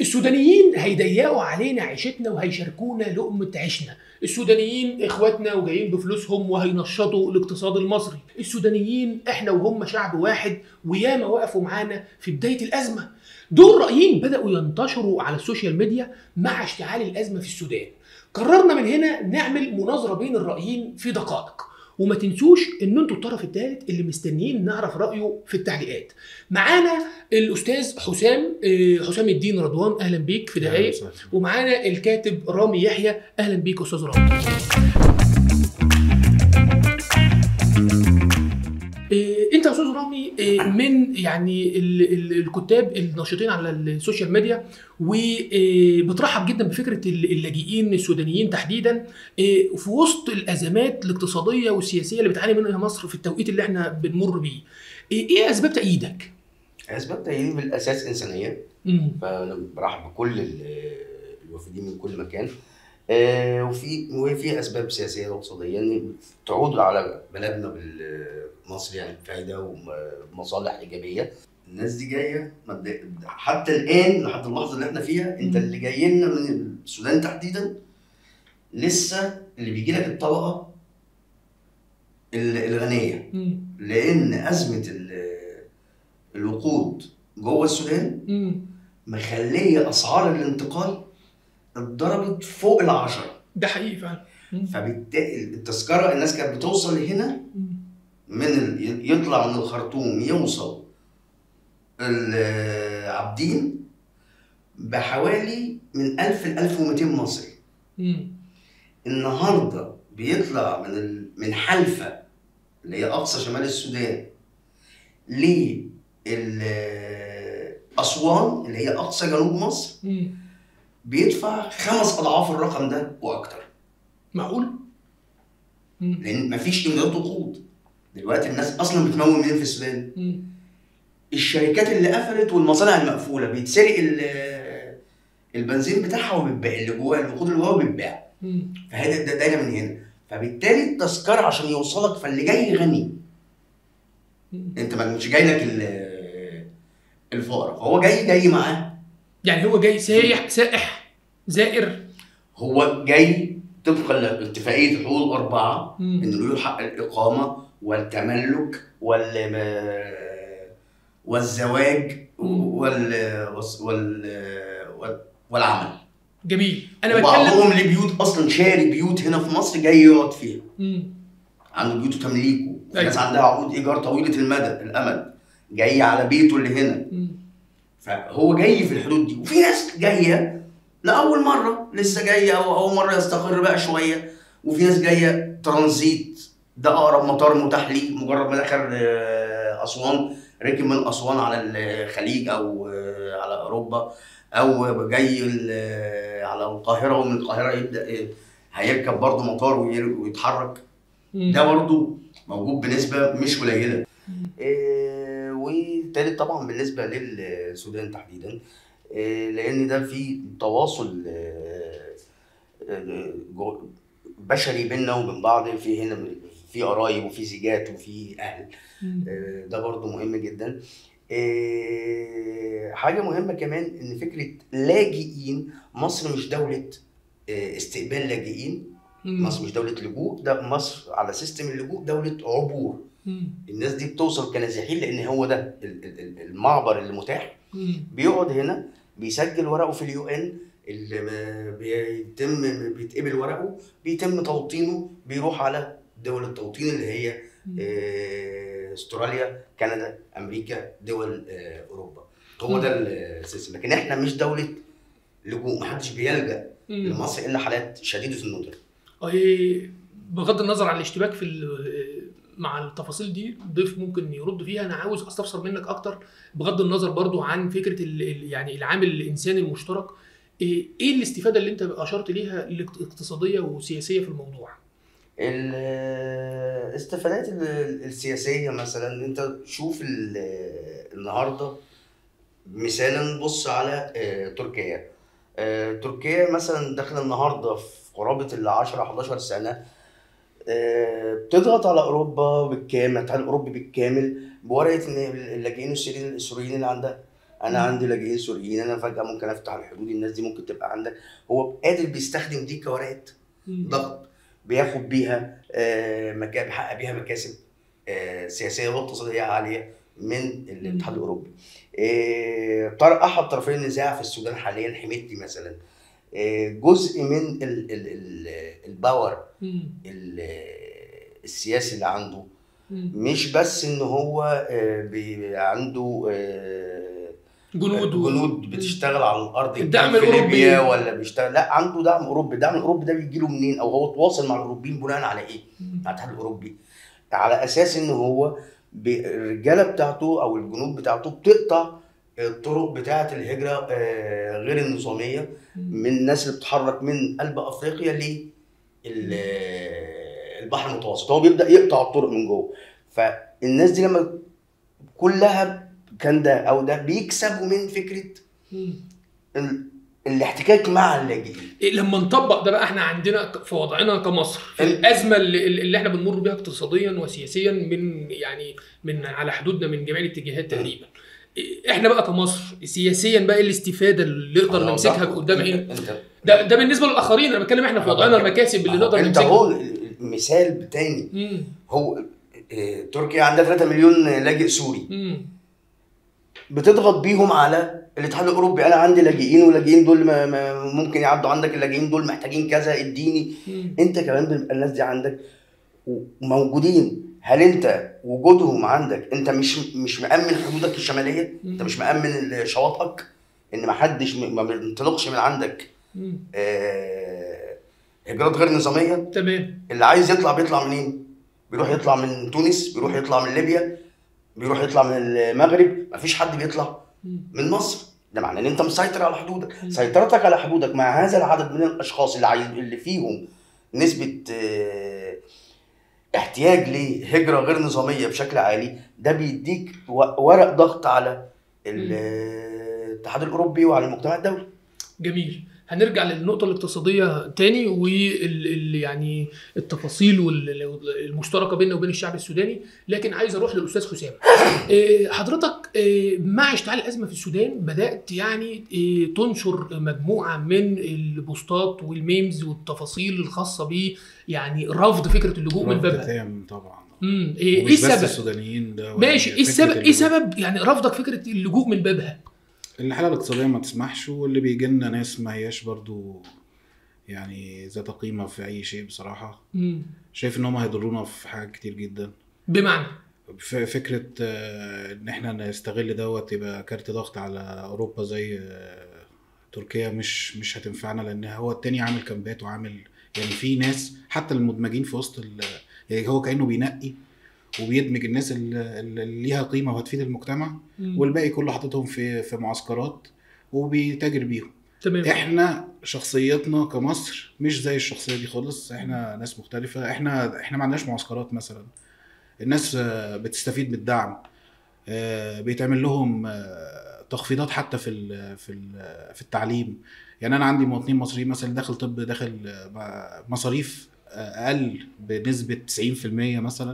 السودانيين هيضيقوا علينا عيشتنا وهيشاركونا لقمة عيشنا السودانيين اخواتنا وجايين بفلوسهم وهينشطوا الاقتصاد المصري السودانيين احنا وهم شعب واحد وياما وقفوا معانا في بداية الأزمة دول رأيين بدأوا ينتشروا على السوشيال ميديا مع اشتعال الأزمة في السودان قررنا من هنا نعمل مناظرة بين الرأيين في دقائق وما تنسوش ان انتوا الطرف الثالث اللي مستنيين نعرف رايه في التعليقات معانا الاستاذ حسام آه، حسام الدين رضوان اهلا بيك في دقائق ومعانا الكاتب رامي يحيى اهلا بيك استاذ رامي إيه، انت يا استاذ رامي إيه، من يعني ال- ال- الكتاب الناشطين على السوشيال ميديا وبترحب جدا بفكره ال- اللاجئين السودانيين تحديدا إيه، في وسط الازمات الاقتصاديه والسياسيه اللي بتعاني منها مصر في التوقيت اللي احنا بنمر بيه. إيه ايه اسباب تأييدك؟ اسباب تأييد بالاساس انسانيه مم. فانا برحب بكل ال- الوافدين من كل مكان آه، وفي وفي اسباب سياسيه واقتصاديه ان تعود على بلدنا بالمصري يعني بفائده ومصالح ايجابيه الناس دي جايه مبدأ- حتى الان لحد اللحظه اللي احنا فيها انت مم. اللي جاي لنا من السودان تحديدا لسه اللي بيجي لك الطبقه ال- الغنيه مم. لان ازمه ال- الوقود جوه السودان مم. مخليه اسعار الانتقال اتضربت فوق العشرة ده حقيقي فعلا. مم. فبالتالي التذكره الناس كانت بتوصل هنا مم. من ال... يطلع من الخرطوم يوصل العابدين بحوالي من 1000 ل 1200 مصري مم. النهارده بيطلع من ال... من حلفا اللي هي اقصى شمال السودان ل ال- اسوان اللي هي اقصى جنوب مصر مم. بيدفع خمس اضعاف الرقم ده واكتر معقول؟ مم. لان مفيش امدادات وقود دلوقتي الناس اصلا بتمول منين في السودان مم. الشركات اللي قفلت والمصانع المقفوله بيتسرق ال- البنزين بتاعها وبيتباع اللي جواه الوقود اللي جواه بيتباع مم. فهي ده دايره من هنا فبالتالي التذكره عشان يوصلك فاللي جاي غني مم. انت ما مش جاي لك ال- الفقراء فهو جاي جاي معاه يعني هو جاي سايح سائح زائر هو جاي طبقا لاتفاقيه الحقوق الاربعه مم. انه له حق الاقامه والتملك وال والزواج وال وال وال- والعمل جميل انا بتكلم وبعضهم ليه بيوت اصلا شاري بيوت هنا في مصر جاي يقعد فيها مم. عنده بيوت تمليكه في أيوة. ناس عندها عقود ايجار طويله المدى الامد جاي على بيته اللي هنا مم. فهو جاي في الحدود دي وفي ناس جايه لاول مره لسه جايه او اول مره يستقر بقى شويه وفي ناس جايه ترانزيت ده اقرب مطار متاح ليه مجرد ما دخل آه، اسوان ركب من اسوان على الخليج او آه، على اوروبا او جاي ال- على القاهره ومن القاهره يبدا آه، هيركب برضه مطار وير- ويتحرك مم. ده برضه موجود بنسبه مش قليله مم. إيه، والتالت طبعا بالنسبه للسودان تحديدا إيه، لان ده في تواصل آه، آه، جو- بشري بيننا وبين بعض في هنا في قرايب وفي زيجات وفي اهل مم. آه، ده برضو مهم جدا آه، حاجه مهمه كمان ان فكره لاجئين مصر مش دوله آه، استقبال لاجئين مم. مصر مش دوله لجوء ده مصر على سيستم اللجوء دوله عبور مم. الناس دي بتوصل كنازحين لان هو ده ال- ال- ال- المعبر اللي متاح مم. بيقعد هنا بيسجل ورقه في اليو ان اللي ما بيتم بيتقبل ورقه بيتم توطينه بيروح على دول التوطين اللي هي مم. آه، استراليا كندا امريكا دول آه، اوروبا هو ده السيستم لكن احنا مش دوله لجوء محدش بيلجا مم. لمصر الا حالات شديده الندره إيه، بغض النظر عن الاشتباك في ال- مع التفاصيل دي ضيف ممكن يرد فيها انا عاوز استفسر منك اكتر بغض النظر برضو عن فكره ال- ال- يعني العامل الانساني المشترك ايه إيه الاستفاده اللي انت اشرت ليها الاقتصاديه والسياسيه في الموضوع الاستفادات ال- السياسية مثلا انت شوف ال- النهاردة مثالا نبص على آه، تركيا آه، تركيا مثلا داخلة النهاردة في قرابة ال 10 11 سنة آه، بتضغط على اوروبا بالكامل الاتحاد الاوروبي بالكامل بورقه ان اللاجئين السوريين السوريين اللي عندها انا مم. عندي لاجئين سوريين انا فجاه ممكن افتح الحدود الناس دي ممكن تبقى عندك هو قادر بيستخدم دي كورقات مم. ضغط بياخد بيها آه، مكا- بيحقق بيها مكاسب آه، سياسيه واقتصاديه عاليه من الاتحاد الاوروبي. آه، طر- احد طرفي النزاع في السودان حاليا حميدتي مثلا آه، جزء من ال- ال- ال- الباور مم. ال- السياسي اللي عنده مم. مش بس ان هو آه، بي- عنده آه، جنود و- جنود بتشتغل على الارض إن الدعم كان في الأوروبي. ليبيا ولا بيشتغل لا عنده دعم اوروبي الدعم الاوروبي ده بيجي له منين او هو تواصل مع الاوروبيين بناء على ايه مم. مع الاتحاد الاوروبي على اساس ان هو ب- الرجاله بتاعته او الجنود بتاعته بتقطع الطرق بتاعه الهجره آه، غير النظاميه من الناس اللي بتتحرك من قلب افريقيا ل البحر المتوسط هو بيبدا يقطع الطرق من جوه فالناس دي لما كلها كان ده او ده بيكسبوا من فكره مم. ال- الاحتكاك مع اللاجئين إيه لما نطبق ده بقى احنا عندنا ك- في وضعنا كمصر في ال- الازمه اللي, اللي احنا بنمر بيها اقتصاديا وسياسيا من يعني من على حدودنا من جميع الاتجاهات تقريبا إيه احنا بقى كمصر سياسيا بقى ايه الاستفاده اللي نقدر آه، نمسكها ده- قدام عين انت ده ده بالنسبه للاخرين انا بتكلم احنا في وضعنا المكاسب اللي نقدر انت نمسكها هو مثال تاني مم. هو آه، تركيا عندها 3 مليون لاجئ سوري مم. بتضغط بيهم على الاتحاد الاوروبي انا عندي لاجئين واللاجئين دول ما ما ممكن يعدوا عندك اللاجئين دول محتاجين كذا اديني مم. انت كمان بيبقى الناس دي عندك وموجودين هل انت وجودهم عندك انت مش مش مأمن حدودك الشماليه انت مش مأمن شواطئك ان ما حدش م- ما بينطلقش من عندك مم. آه، هجرات غير نظاميه تمام اللي عايز يطلع بيطلع منين؟ بيروح يطلع من تونس بيروح يطلع من ليبيا بيروح يطلع من المغرب مفيش حد بيطلع مم. من مصر ده معناه ان انت مسيطر على حدودك مم. سيطرتك على حدودك مع هذا العدد من الاشخاص اللي عايز اللي فيهم نسبه آه، احتياج لهجره غير نظاميه بشكل عالي ده بيديك و- ورق ضغط على ال- الاتحاد الاوروبي وعلى المجتمع الدولي جميل هنرجع للنقطة الاقتصادية تاني وال يعني التفاصيل والمشتركة بيننا وبين الشعب السوداني لكن عايز اروح للاستاذ حسام إيه، حضرتك إيه، مع اشتعال الازمة في السودان بدأت يعني إيه، تنشر مجموعة من البوستات والميمز والتفاصيل الخاصة ب يعني رفض فكرة اللجوء من رفض بابها تام طبعا امم ايه إيه ومش بس السبب؟ السودانيين ده ماشي ايه فكرة السبب ايه اللجوء. سبب يعني رفضك فكرة اللجوء من بابها؟ الحاله الاقتصاديه ما تسمحش واللي بيجي لنا ناس ما هياش برضو يعني ذات قيمه في اي شيء بصراحه مم. شايف ان هم هيضرونا في حاجات كتير جدا بمعنى ف- فكره آه، ان احنا نستغل دوت يبقى كارت ضغط على اوروبا زي آه، تركيا مش مش هتنفعنا لان هو التاني عامل كامبات وعامل يعني في ناس حتى المدمجين في وسط ال- يعني هو كانه بينقي وبيدمج الناس اللي اللي ليها قيمه وهتفيد المجتمع مم. والباقي كله حاططهم في في معسكرات وبيتاجر بيهم تمام احنا شخصيتنا كمصر مش زي الشخصيه دي خالص احنا ناس مختلفه احنا احنا ما عندناش معسكرات مثلا الناس آه، بتستفيد بالدعم آه، بيتعمل لهم آه، تخفيضات حتى في ال في ال في التعليم يعني انا عندي مواطنين مصريين مثلا داخل طب داخل آه، مصاريف آه، اقل بنسبه 90% مثلا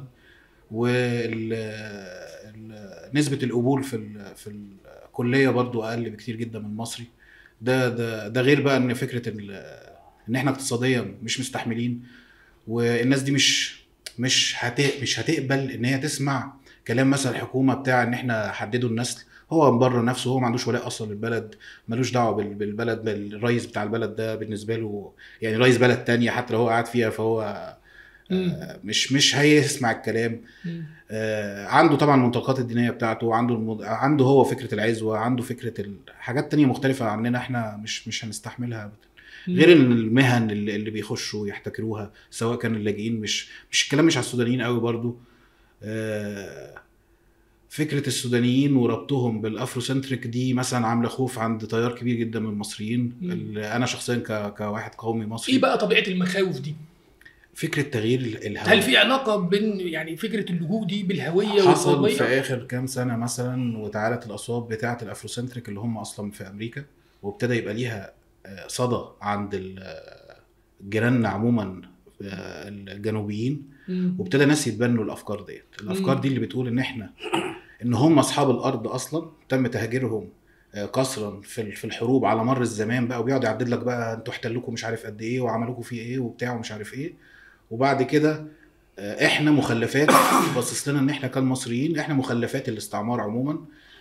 ونسبه القبول في ال- في الكليه برضو اقل بكتير جدا من المصري ده ده ده غير بقى ان فكره ال- ان احنا اقتصاديا مش مستحملين والناس دي مش مش هت مش هتقبل ان هي تسمع كلام مثلا الحكومه بتاع ان احنا حددوا النسل هو من بره نفسه هو ما عندوش ولاء اصلا للبلد ملوش دعوه بال- بالبلد بالرئيس بتاع البلد ده بالنسبه له يعني رئيس بلد تانية حتى لو هو قاعد فيها فهو مم. آه، مش مش هيسمع الكلام مم. آه، عنده طبعا المنطلقات الدينيه بتاعته عنده المد... عنده هو فكره العزوه عنده فكره ال- حاجات تانية مختلفه عننا احنا مش مش هنستحملها ابدا غير ان المهن اللي, اللي بيخشوا يحتكروها سواء كان اللاجئين مش مش الكلام مش على السودانيين قوي برضو آه، فكره السودانيين وربطهم بالافروسنتريك دي مثلا عامله خوف عند تيار كبير جدا من المصريين مم. اللي انا شخصيا ك... كواحد قومي مصري ايه بقى طبيعه المخاوف دي؟ فكره تغيير ال- الهويه هل في علاقه بين يعني فكره اللجوء دي بالهويه حصل في والقوميه؟ اخر كام سنه مثلا وتعالت الاصوات بتاعه الافروسنتريك اللي هم اصلا في امريكا وابتدى يبقى ليها آه، صدى عند ال- آه، جيراننا عموما آه، الجنوبيين مم. وابتدى ناس يتبنوا الافكار ديت الافكار مم. دي اللي بتقول ان احنا ان هم اصحاب الارض اصلا تم تهجيرهم آه، قسرا في ال- في الحروب على مر الزمان بقى وبيقعد يعدد لك بقى انتوا احتلوكوا مش عارف قد ايه وعملوكوا فيه ايه وبتاع ومش عارف ايه وبعد كده آه، احنا مخلفات باصص لنا ان احنا كمصريين احنا مخلفات الاستعمار عموما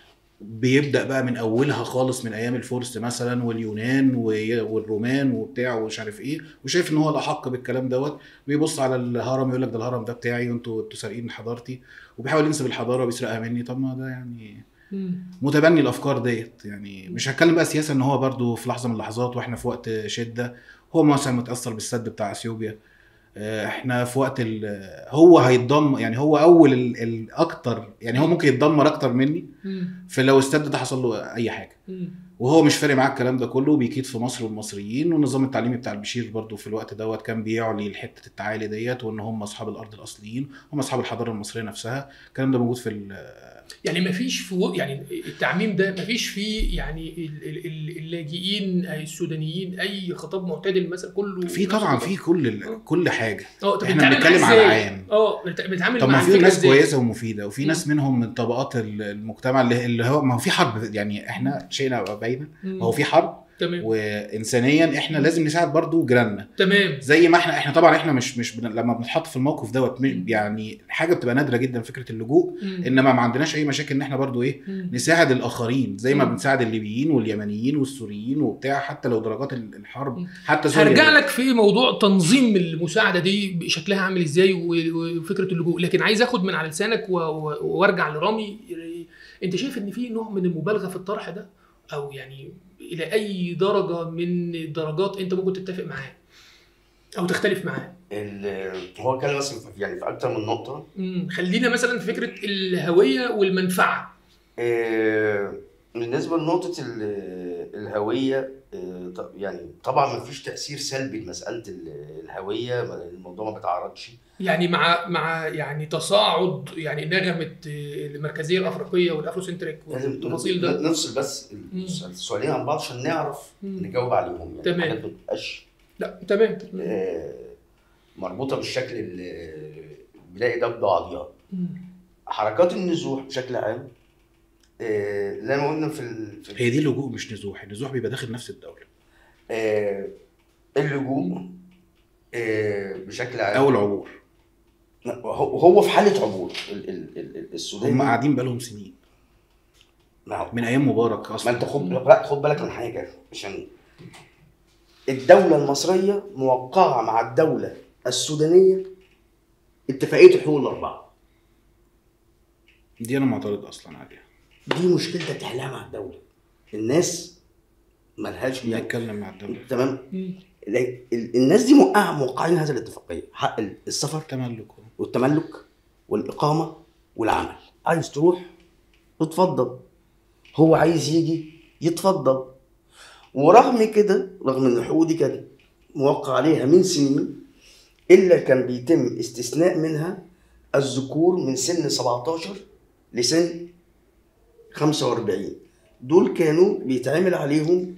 بيبدا بقى من اولها خالص من ايام الفرس مثلا واليونان و- والرومان وبتاع ومش عارف ايه وشايف ان هو الاحق بالكلام دوت بيبص على الهرم يقول لك ده الهرم ده بتاعي وانتوا انتوا سارقين حضارتي وبيحاول ينسب الحضاره وبيسرقها مني طب ما ده يعني مم. متبني الافكار ديت يعني مش هتكلم بقى سياسه ان هو برضو في لحظه من اللحظات واحنا في وقت شده هو مثلا متاثر بالسد بتاع اثيوبيا آه، احنا في وقت ال- هو هيتضم يعني هو اول ال- الاكتر يعني هو ممكن يتدمر اكتر مني مم. فلو السد ده حصل له اي حاجه مم. وهو مش فارق معاه الكلام ده كله بيكيد في مصر والمصريين والنظام التعليمي بتاع البشير برضو في الوقت دوت كان بيعلي حته التعالي ديت وان هم اصحاب الارض الاصليين هم اصحاب الحضاره المصريه نفسها الكلام ده موجود في ال- يعني ما فيش في و- يعني التعميم ده ما فيش فيه يعني ال- ال- ال- اللاجئين أي السودانيين اي خطاب معتدل مثلا كله في طبعا في كل ال- كل حاجه اه طب إحنا بنتعامل بنتكلم معاه على إزاي؟ عام. اه بنت- بنتعامل طب مع ما في الفكرة ناس إزاي؟ كويسه ومفيده وفي مم. ناس منهم من طبقات ال- المجتمع اللي اللي هو ما هو في حرب يعني احنا شئنا او ابينا مم. هو في حرب تمام وانسانيا احنا لازم نساعد برضو جيراننا تمام زي ما احنا احنا طبعا احنا مش مش بن... لما بنتحط في الموقف دوت مش- يعني حاجه بتبقى نادره جدا فكره اللجوء مم. انما ما عندناش اي مشاكل ان احنا برضو ايه مم. نساعد الاخرين زي ما مم. بنساعد الليبيين واليمنيين والسوريين وبتاع حتى لو درجات ال- الحرب مم. حتى سوريا هرجع لك في موضوع تنظيم المساعده دي شكلها عامل ازاي و- وفكره اللجوء لكن عايز اخد من على لسانك و- و- وارجع لرامي انت شايف ان في نوع من المبالغه في الطرح ده او يعني الى اي درجه من الدرجات انت ممكن تتفق معاه او تختلف معاه ال- هو اتكلم مثلا في- يعني في اكتر من نقطه مم. خلينا مثلا في فكره الهويه والمنفعه آه، بالنسبه لنقطه ال- الهويه آه، ط- يعني طبعا ما فيش تاثير سلبي لمساله ال- الهويه ما- الموضوع ما بيتعرضش يعني مع مع يعني تصاعد يعني نغمه المركزيه الافريقيه والافروسنتريك لازم والتفاصيل ده نفصل بس مم. السؤالين عن بعض عشان نعرف مم. نجاوب عليهم يعني تمام. حاجات ما تبقاش لا تمام آه، مربوطه بالشكل اللي بيلاقي ده ببعضيها مم. حركات النزوح بشكل عام آه، زي ما قلنا في ال- في هي دي لجوء مش نزوح النزوح بيبقى داخل نفس الدوله آه، اللجوء آه، بشكل عام او العبور هو هو في حاله عبور ال- ال- ال- هم السودان قاعدين بقالهم سنين ما هو- من ايام مبارك ما اصلا انت خد لا خد بالك من حاجه عشان الدوله المصريه موقعه مع الدوله السودانيه اتفاقيه الحقوق الاربعه دي انا معترض اصلا عليها دي مشكلتك تحلها مع الدوله الناس ملهاش يعني نتكلم مع الدوله تمام مم. ال- ال- الناس دي موقعه موقعين هذه الاتفاقيه حق السفر تملك والتملك والاقامه والعمل عايز تروح اتفضل هو عايز يجي يتفضل ورغم كده رغم ان الحقوق دي كانت موقع عليها من سنين الا كان بيتم استثناء منها الذكور من سن 17 لسن 45 دول كانوا بيتعمل عليهم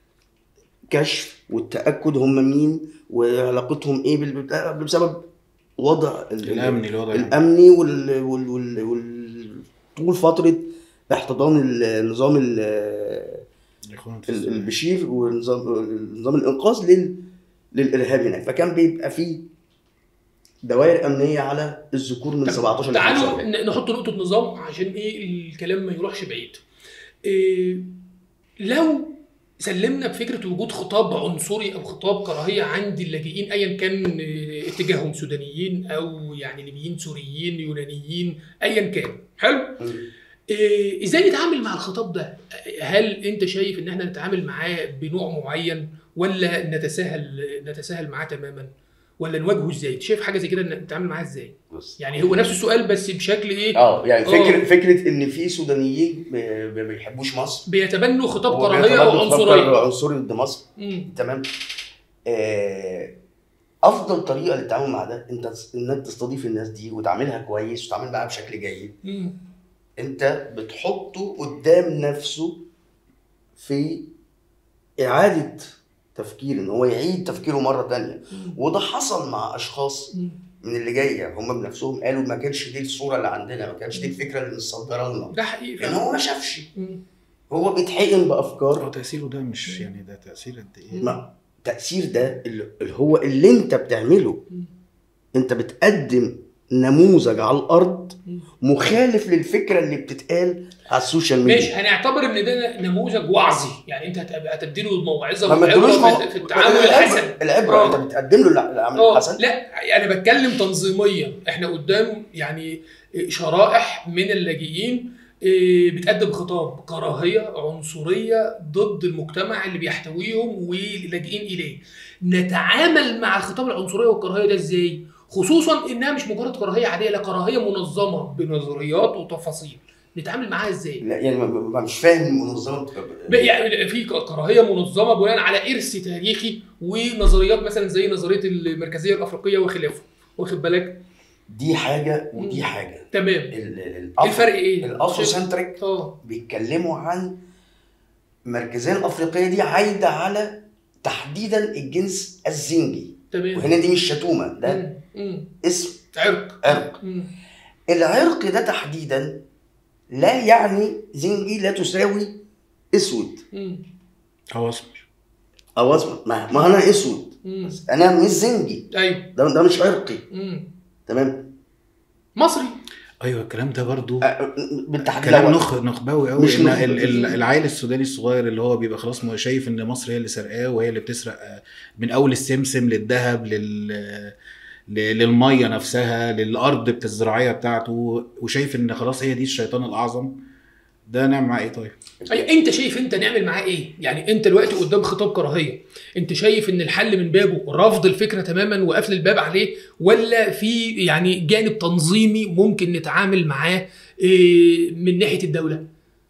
كشف والتاكد هم مين وعلاقتهم ايه بالبتاع بسبب وضع ال- الامني الوضع الأمني. الامني وال... وال... وال... وال... طول فتره احتضان النظام ال... الإخوان في ال- السودان. البشير ونظام نظام الانقاذ لل... للارهاب هناك فكان بيبقى فيه دوائر امنيه على الذكور من طب 17 ل تعالوا 45 ن- نحط نقطة نظام عشان ايه الكلام ما يروحش بعيد. إيه لو سلمنا بفكرة وجود خطاب عنصري او خطاب كراهية عند اللاجئين ايا كان إيه، اتجاههم سودانيين او يعني ليبيين سوريين يونانيين ايا كان حلو؟ إيه ازاي نتعامل مع الخطاب ده؟ هل انت شايف ان احنا نتعامل معاه بنوع معين ولا نتساهل نتساهل معاه تماما؟ ولا نواجهه ازاي؟ أنت شايف حاجة زي كده نتعامل معاه ازاي؟ بص. يعني هو نفس السؤال بس بشكل ايه؟ اه يعني فكره آه. فكره ان في سودانيين ما ما بيحبوش مصر بيتبنوا خطاب هو كراهيه بيتبادلوا خطاب وعنصريه عنصري ضد مصر مم. تمام آه، افضل طريقه للتعامل مع ده انت انك تستضيف الناس دي وتعاملها كويس وتعامل معاها بشكل جيد مم. انت بتحطه قدام نفسه في اعاده تفكير ان هو يعيد تفكيره مره تانية مم. وده حصل مع اشخاص مم. من اللي جايه هم بنفسهم قالوا ما كانش دي الصوره اللي عندنا ما كانش دي الفكره اللي مصدره لنا ده حقيقي لان فعلا. هو ما شافش مم. هو بيتحقن هو بافكار تاثيره ده مش يعني ده تاثير قد ايه ما التاثير ده اللي اللي هو اللي انت بتعمله انت بتقدم نموذج على الارض مخالف للفكره اللي بتتقال على السوشيال ماشي ميديا هنعتبر ان ده نموذج وعظي يعني انت هتبقى- هتديله موعظه ما وعبرة تدلوش في- في التعامل الحسن العبره آه. انت بتقدم له الع- العمل اه الحسن لا انا بتكلم تنظيميا احنا قدام يعني شرائح من اللاجئين إيه، بتقدم خطاب كراهيه عنصريه ضد المجتمع اللي بيحتويهم واللاجئين اليه نتعامل مع خطاب العنصريه والكراهيه ده ازاي خصوصا انها مش مجرد كراهيه عاديه لا كراهيه منظمه بنظريات وتفاصيل نتعامل معاها ازاي لا يعني ما- ما- مش فاهم المنظمه ب- يعني في كراهيه منظمه بناء على ارث تاريخي ونظريات مثلا زي نظريه المركزيه الافريقيه وخلافه واخد بالك دي حاجه ودي مم. حاجه تمام ال- ال- الأف- الفرق ايه؟ الافروسنتريك اه بيتكلموا عن المركزيه الافريقيه دي عايده على تحديدا الجنس الزنجي تمام وهنا دي مش شتومه ده مم. مم. اسم عرق عرق مم. العرق ده تحديدا لا يعني زنجي لا تساوي اسود مم. هو اسمر او اسود ما, ما انا اسود مم. بس انا مش زنجي ايوه ده, ده مش عرقي مم. تمام مصري ايوه الكلام ده برضو أه، بالتحديد كلام لو- نخ نخبوي قوي مش ان نخبة. ال- ال- العيل السوداني الصغير اللي هو بيبقى خلاص مو- شايف ان مصر هي اللي سرقاه وهي اللي بتسرق آه، من اول السمسم للذهب لل ل- للميه نفسها للارض بتاع الزراعيه بتاعته وشايف ان خلاص هي دي الشيطان الاعظم ده نعمل معاه ايه طيب؟ أيوة. انت شايف انت نعمل معاه ايه؟ يعني انت دلوقتي قدام خطاب كراهيه، انت شايف ان الحل من بابه رفض الفكره تماما وقفل الباب عليه ولا في يعني جانب تنظيمي ممكن نتعامل معاه إيه، من ناحيه الدوله؟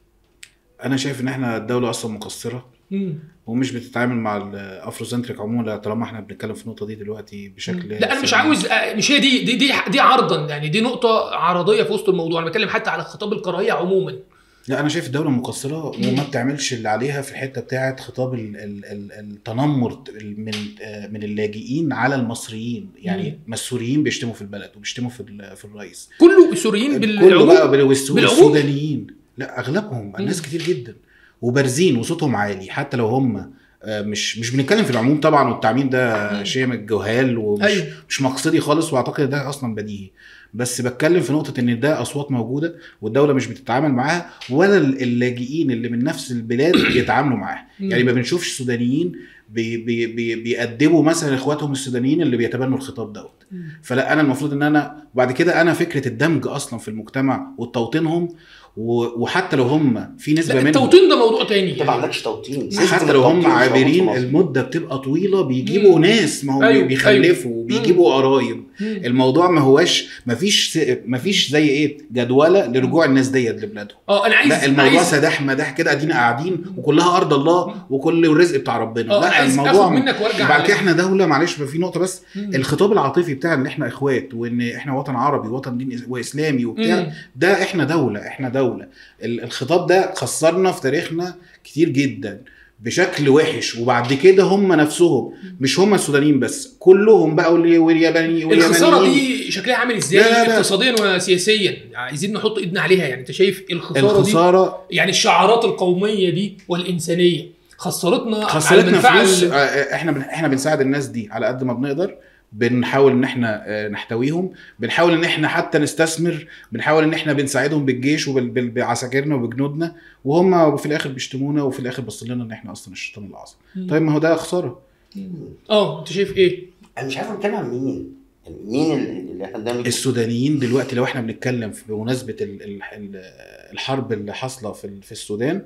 انا شايف ان احنا الدوله اصلا مقصره مم. ومش بتتعامل مع الافروسنتريك عموما لا طالما احنا بنتكلم في النقطه دي دلوقتي بشكل لا انا مش سلمي. عاوز آه، مش هي دي دي دي, دي عرضا يعني دي نقطه عرضيه في وسط الموضوع انا بتكلم حتى على خطاب الكراهيه عموما لا انا شايف الدوله مقصره وما بتعملش اللي عليها في الحته بتاعه خطاب ال ال ال التنمر من آه، من اللاجئين على المصريين يعني ما السوريين بيشتموا في البلد وبيشتموا في ال- في الرئيس كله السوريين كله بالعموم بقى بال- والس- بالعموم؟ والسودانيين لا اغلبهم الناس كتير جدا وبارزين وصوتهم عالي حتى لو هم آه، مش مش بنتكلم في العموم طبعا والتعميم ده شيء من الجهال ومش أيوة. مش مقصدي خالص واعتقد ده اصلا بديهي بس بتكلم في نقطه ان ده اصوات موجوده والدوله مش بتتعامل معاها ولا اللاجئين اللي من نفس البلاد بيتعاملوا معاها مم. يعني ما بنشوفش سودانيين بي بي بي بيأدبوا مثلا اخواتهم السودانيين اللي بيتبنوا الخطاب دوت مم. فلا انا المفروض ان انا وبعد كده انا فكره الدمج اصلا في المجتمع وتوطينهم و- وحتى لو هم في نسبه لا منهم التوطين ده موضوع تاني انت ما عندكش توطين حتى لو هم التوطين مش موجود في عابرين مصر. المده بتبقى طويله بيجيبوا مم. ناس ما هو أيوة، بيخلفوا وبيجيبوا قرايب مم. الموضوع ما هواش ما فيش ما فيش زي ايه جدوله لرجوع الناس ديت لبلادهم اه انا عايز لا الموضوع عايز سداح مداح كده ادينا قاعدين وكلها ارض الله وكل الرزق بتاع ربنا اه انا لا عايز الموضوع اخد منك وارجع وبعد كده على- احنا دوله معلش في نقطه بس مم. الخطاب العاطفي بتاع ان احنا اخوات وان احنا وطن عربي وطن دين واسلامي وبتاع مم. ده احنا دوله احنا دوله ال- الخطاب ده خسرنا في تاريخنا كتير جدا بشكل وحش وبعد كده هم نفسهم مش هم السودانيين بس كلهم بقى واللي- والياباني الخساره واليمنيين دي شكلها عامل ازاي لا، لا، لا. اقتصاديا وسياسيا عايزين نحط ايدنا عليها يعني انت شايف الخساره, دي الخساره يعني الشعارات القوميه دي والانسانيه خسرتنا على خسرتنا المنفعة فلوس ال- آه، آه، احنا بن- احنا بنساعد الناس دي على قد ما بنقدر بنحاول ان احنا آه، نحتويهم بنحاول ان احنا حتى نستثمر بنحاول ان احنا بنساعدهم بالجيش وبعساكرنا وبجنودنا وهم في الاخر بيشتمونا وفي الاخر بص لنا ان احنا اصلا الشيطان الاعظم طيب ما هو ده خساره اه انت شايف ايه؟ انا مش عارف اتكلم عن مين يعني مين اللي اللي احنا بنعمل السودانيين دلوقتي لو احنا بنتكلم في- بمناسبه ال- ال- ال- الحرب اللي حاصله في ال- في السودان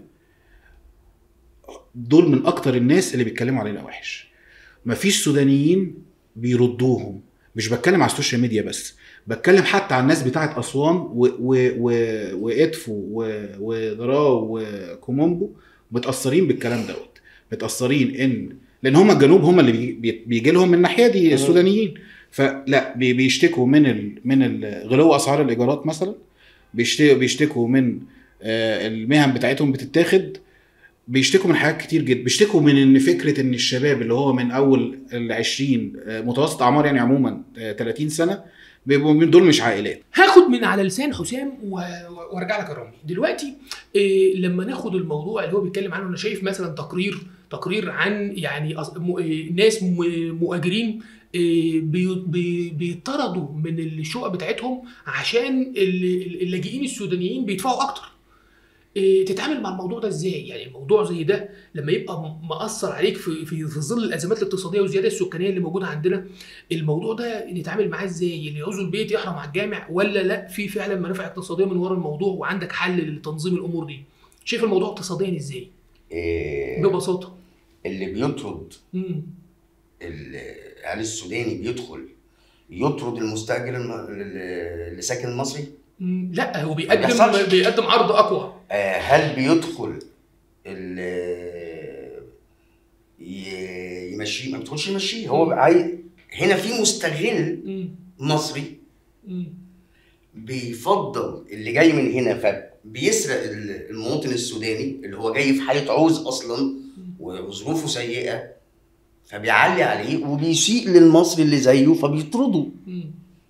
دول من اكتر الناس اللي بيتكلموا علينا وحش مفيش سودانيين بيردوهم مش بتكلم على السوشيال ميديا بس بتكلم حتى على الناس بتاعت اسوان و و و وادفو و- وضراو وكومومبو متاثرين بالكلام دوت متاثرين ان لان هم الجنوب هم اللي بي- بيجي لهم من الناحيه دي مم. السودانيين فلا بي- بيشتكوا من ال من ال غلو اسعار الايجارات مثلا بيشت- بيشتكوا من آه، المهن بتاعتهم بتتاخد بيشتكوا من حاجات كتير جدا بيشتكوا من ان فكره ان الشباب اللي هو من اول ال 20 آه، متوسط اعمار يعني عموما آه، 30 سنه بيبقوا من دول مش عائلات هاخد من على لسان حسام و- و- وارجع لك يا رامي دلوقتي إيه لما ناخد الموضوع اللي هو بيتكلم عنه انا شايف مثلا تقرير تقرير عن يعني أص- م- إيه ناس م- مؤجرين إيه بي- بي- بيطردوا من الشقق بتاعتهم عشان ال- اللاجئين السودانيين بيدفعوا اكتر إيه تتعامل مع الموضوع ده ازاي يعني الموضوع زي ده لما يبقى م- مأثر عليك في في في ظل الازمات الاقتصاديه والزياده السكانيه اللي موجوده عندنا الموضوع ده نتعامل معاه ازاي؟ اللي يعوز البيت يحرم على الجامع ولا لا في فعلا منافع اقتصاديه من ورا الموضوع وعندك حل لتنظيم الامور دي؟ شايف الموضوع اقتصاديا ازاي؟ إيه ببساطه. اللي بيطرد امم العيال السوداني بيدخل يطرد المستاجر الم- اللي ساكن المصري أمم، لا هو ما بيقدم بيحصلش. بيقدم عرض اقوى. آه، هل بيدخل ال- ي- يمشيه ما بيدخلش يمشيه هو عايز هنا في مستغل امم مصري امم بيفضل اللي جاي من هنا فبيسرق ال- المواطن السوداني اللي هو جاي في حاله عوز اصلا وظروفه سيئه فبيعلي عليه وبيسيء للمصري اللي زيه فبيطرده امم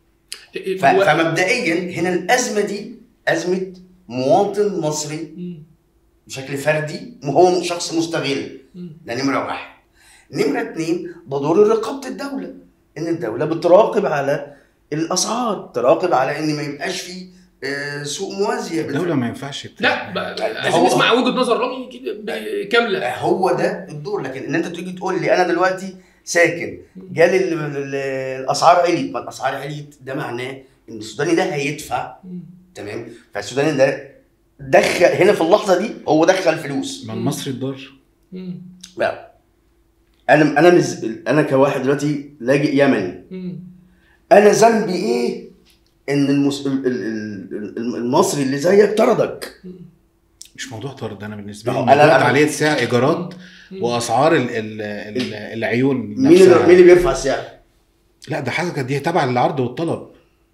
ف- فمبدئيا هنا الازمه دي ازمه مواطن مصري بشكل فردي وهو شخص مستغل ده نمره واحد نمره اتنين ده دور رقابه الدوله ان الدوله بتراقب على الاسعار تراقب على ان ما يبقاش في آه، سوق موازيه الدوله ما ينفعش بت- لا ب- عايزين هو- نسمع وجهه نظر رامي كده ب- كامله. هو ده الدور لكن ان انت تيجي تقول لي انا دلوقتي ساكن جالي ال- ال- الاسعار عليت ما الاسعار عليت ده معناه ان السوداني ده هيدفع مم. تمام فالسوداني ده دخل هنا في اللحظه دي هو دخل فلوس ما المصري اتضر مم. بقى انا انا مز... انا كواحد دلوقتي لاجئ يمني مم. انا ذنبي ايه ان المس... ال- ال- ال- المصري اللي زيك طردك مش موضوع طرد انا بالنسبه ما لي هو موضوع أنا- أنا- عليه سعر ايجارات مم. واسعار ال ال ال العيون مين اللي نفسها. مين اللي بيرفع السعر؟ لا ده حاجه دي تبع العرض والطلب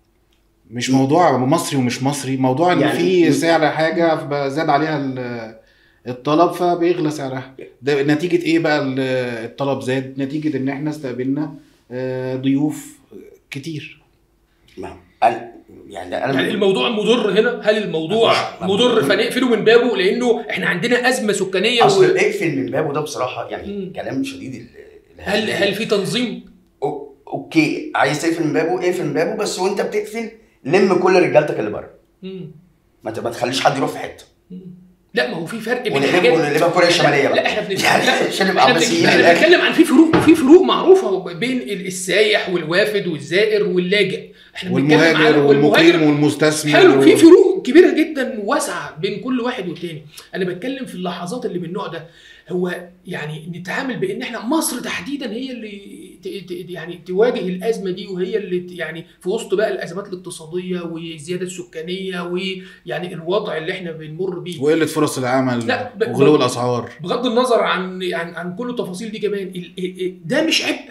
مش موضوع مصري ومش مصري موضوع ان يعني- في سعر حاجه زاد عليها ال- الطلب فبيغلى سعرها ده نتيجه ايه بقى ال- الطلب زاد نتيجه ان احنا استقبلنا آه، ضيوف كتير ما انا يعني انا يعني الموضوع مضر هنا هل الموضوع مش- مضر فنقفله من بابه لانه احنا عندنا ازمه سكانيه اصل و... اقفل من بابه ده بصراحه يعني مم. كلام شديد ال- هل الهزل. هل في تنظيم أو- اوكي عايز تقفل من بابه اقفل من بابه بس وانت بتقفل لم كل رجالتك اللي بره مم. ما ت- ما تخليش حد يروح في حته مم. لا ما هو في فرق بين ونقلب الحاجات ونقلبها كوريا الشماليه لا بقى احنا بنتكلم يعني لا عشان نبقى احنا عباسيين بنتكلم- من احنا الآخر. بنتكلم عن في فروق في فروق معروفه بين السايح والوافد والزائر واللاجئ احنا بنتكلم على- والمهاجر والمقيم والمستثمر حلو في و- فروق كبيره جدا واسعه بين كل واحد والتاني انا بتكلم في اللحظات اللي من النوع ده هو يعني نتعامل بان احنا مصر تحديدا هي اللي ت- ت- يعني تواجه الازمه دي وهي اللي ت- يعني في وسط بقى الازمات الاقتصاديه والزياده السكانيه ويعني الوضع اللي احنا بنمر بيه وقله فرص العمل لا، ب- وغلو ب- الاسعار بغض النظر عن عن عن كل التفاصيل دي كمان ال- ال- ال- ده مش عبء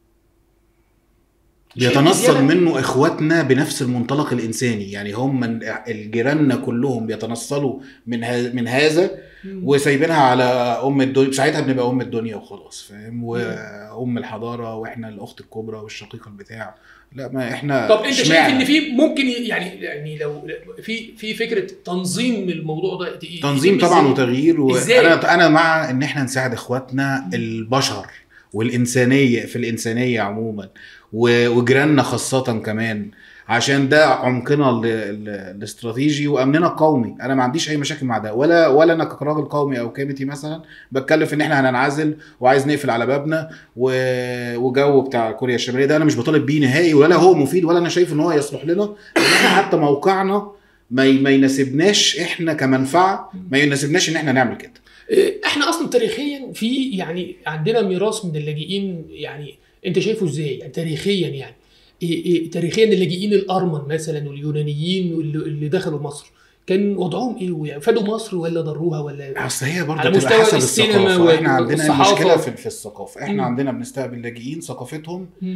مش عبء بيتنصل زيادة. منه اخواتنا بنفس المنطلق الانساني يعني هم من الجيراننا كلهم بيتنصلوا من ها من هذا وسايبينها على ام الدنيا ساعتها بنبقى ام الدنيا وخلاص فاهم وام الحضاره واحنا الاخت الكبرى والشقيقه البتاع لا ما احنا طب انت شايف اشمعنى؟ ان في ممكن ي- يعني يعني لو في في فكره تنظيم الموضوع ده ت- تنظيم يتم طبعا ازاي؟ وتغيير إزاي؟ وانا انا مع ان احنا نساعد اخواتنا البشر والانسانيه في الانسانيه عموما و- وجيراننا خاصه كمان عشان ده عمقنا ال- ال- الاستراتيجي وامننا القومي انا ما عنديش اي مشاكل مع ده ولا ولا انا كراجل قومي او كيميتي مثلا بتكلم في ان احنا هننعزل وعايز نقفل على بابنا و- وجو بتاع كوريا الشماليه ده انا مش بطالب بيه نهائي ولا هو مفيد ولا انا شايف ان هو يصلح لنا لان احنا حتى موقعنا ما ي- ما يناسبناش احنا كمنفعه ما يناسبناش ان احنا نعمل كده إيه، احنا اصلا تاريخيا في يعني عندنا ميراث من اللاجئين يعني انت شايفه ازاي يعني تاريخيا يعني إيه إيه تاريخيا اللاجئين الارمن مثلا واليونانيين واللي اللي دخلوا مصر كان وضعهم ايه يعني فادوا مصر ولا ضروها ولا اصل هي برضه على بتبقى مستوى حسب السينما الثقافه احنا عندنا والصحافة. مشكله في, في الثقافه احنا مم. عندنا بنستقبل لاجئين ثقافتهم مم.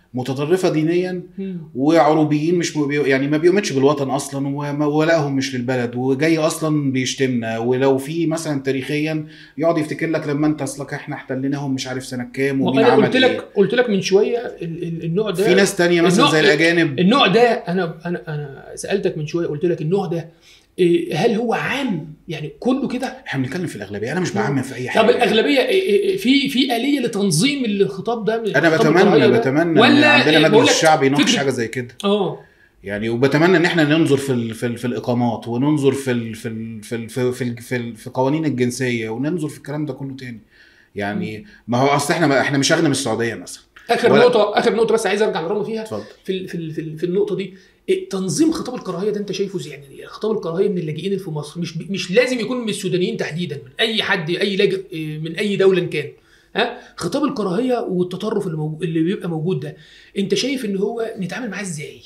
متطرفه دينيا مم. وعروبيين مش مبي... يعني ما بيؤمنش بالوطن اصلا وما- ولاهم مش للبلد وجاي اصلا بيشتمنا ولو في مثلا تاريخيا يقعد يفتكر لك لما انت اصلك احنا احتلناهم مش عارف سنه كام ومين وانا عمل قلت إيه. لك قلت لك من شويه ال- ال- النوع ده في ناس تانية مثلا النوع- زي الاجانب النوع ده انا انا انا سالتك من شويه قلت لك النوع ده إيه، هل هو عام يعني كله كده احنا بنتكلم في الاغلبيه انا مش بعمم في اي طب حاجه الاغلبيه إيه، إيه، في في اليه لتنظيم الخطاب ده من انا الخطاب بتمنى القرآني ده؟ بتمنى ان ولا عندنا إيه، بقول مجلس لك الشعب يناقش فكرة- حاجه زي كده اه يعني وبتمنى ان احنا ننظر في ال في, ال في الاقامات وننظر في ال في ال في ال في, في, ال في, ال في قوانين الجنسيه وننظر في الكلام ده كله تاني يعني ما هو اصل احنا احنا مش اغنى من السعوديه مثلا اخر ولا- نقطه اخر نقطه بس عايز ارجع لرامي فيها اتفضل في ال- في ال- في, ال- في النقطه دي إيه، تنظيم خطاب الكراهيه ده انت شايفه ازاي يعني خطاب الكراهيه من اللاجئين اللي في مصر مش مش لازم يكون من السودانيين تحديدا من اي حد اي لاجئ إيه، من اي دوله كان ها خطاب الكراهيه والتطرف اللي موجود اللي بيبقى موجود ده انت شايف ان هو نتعامل معاه ازاي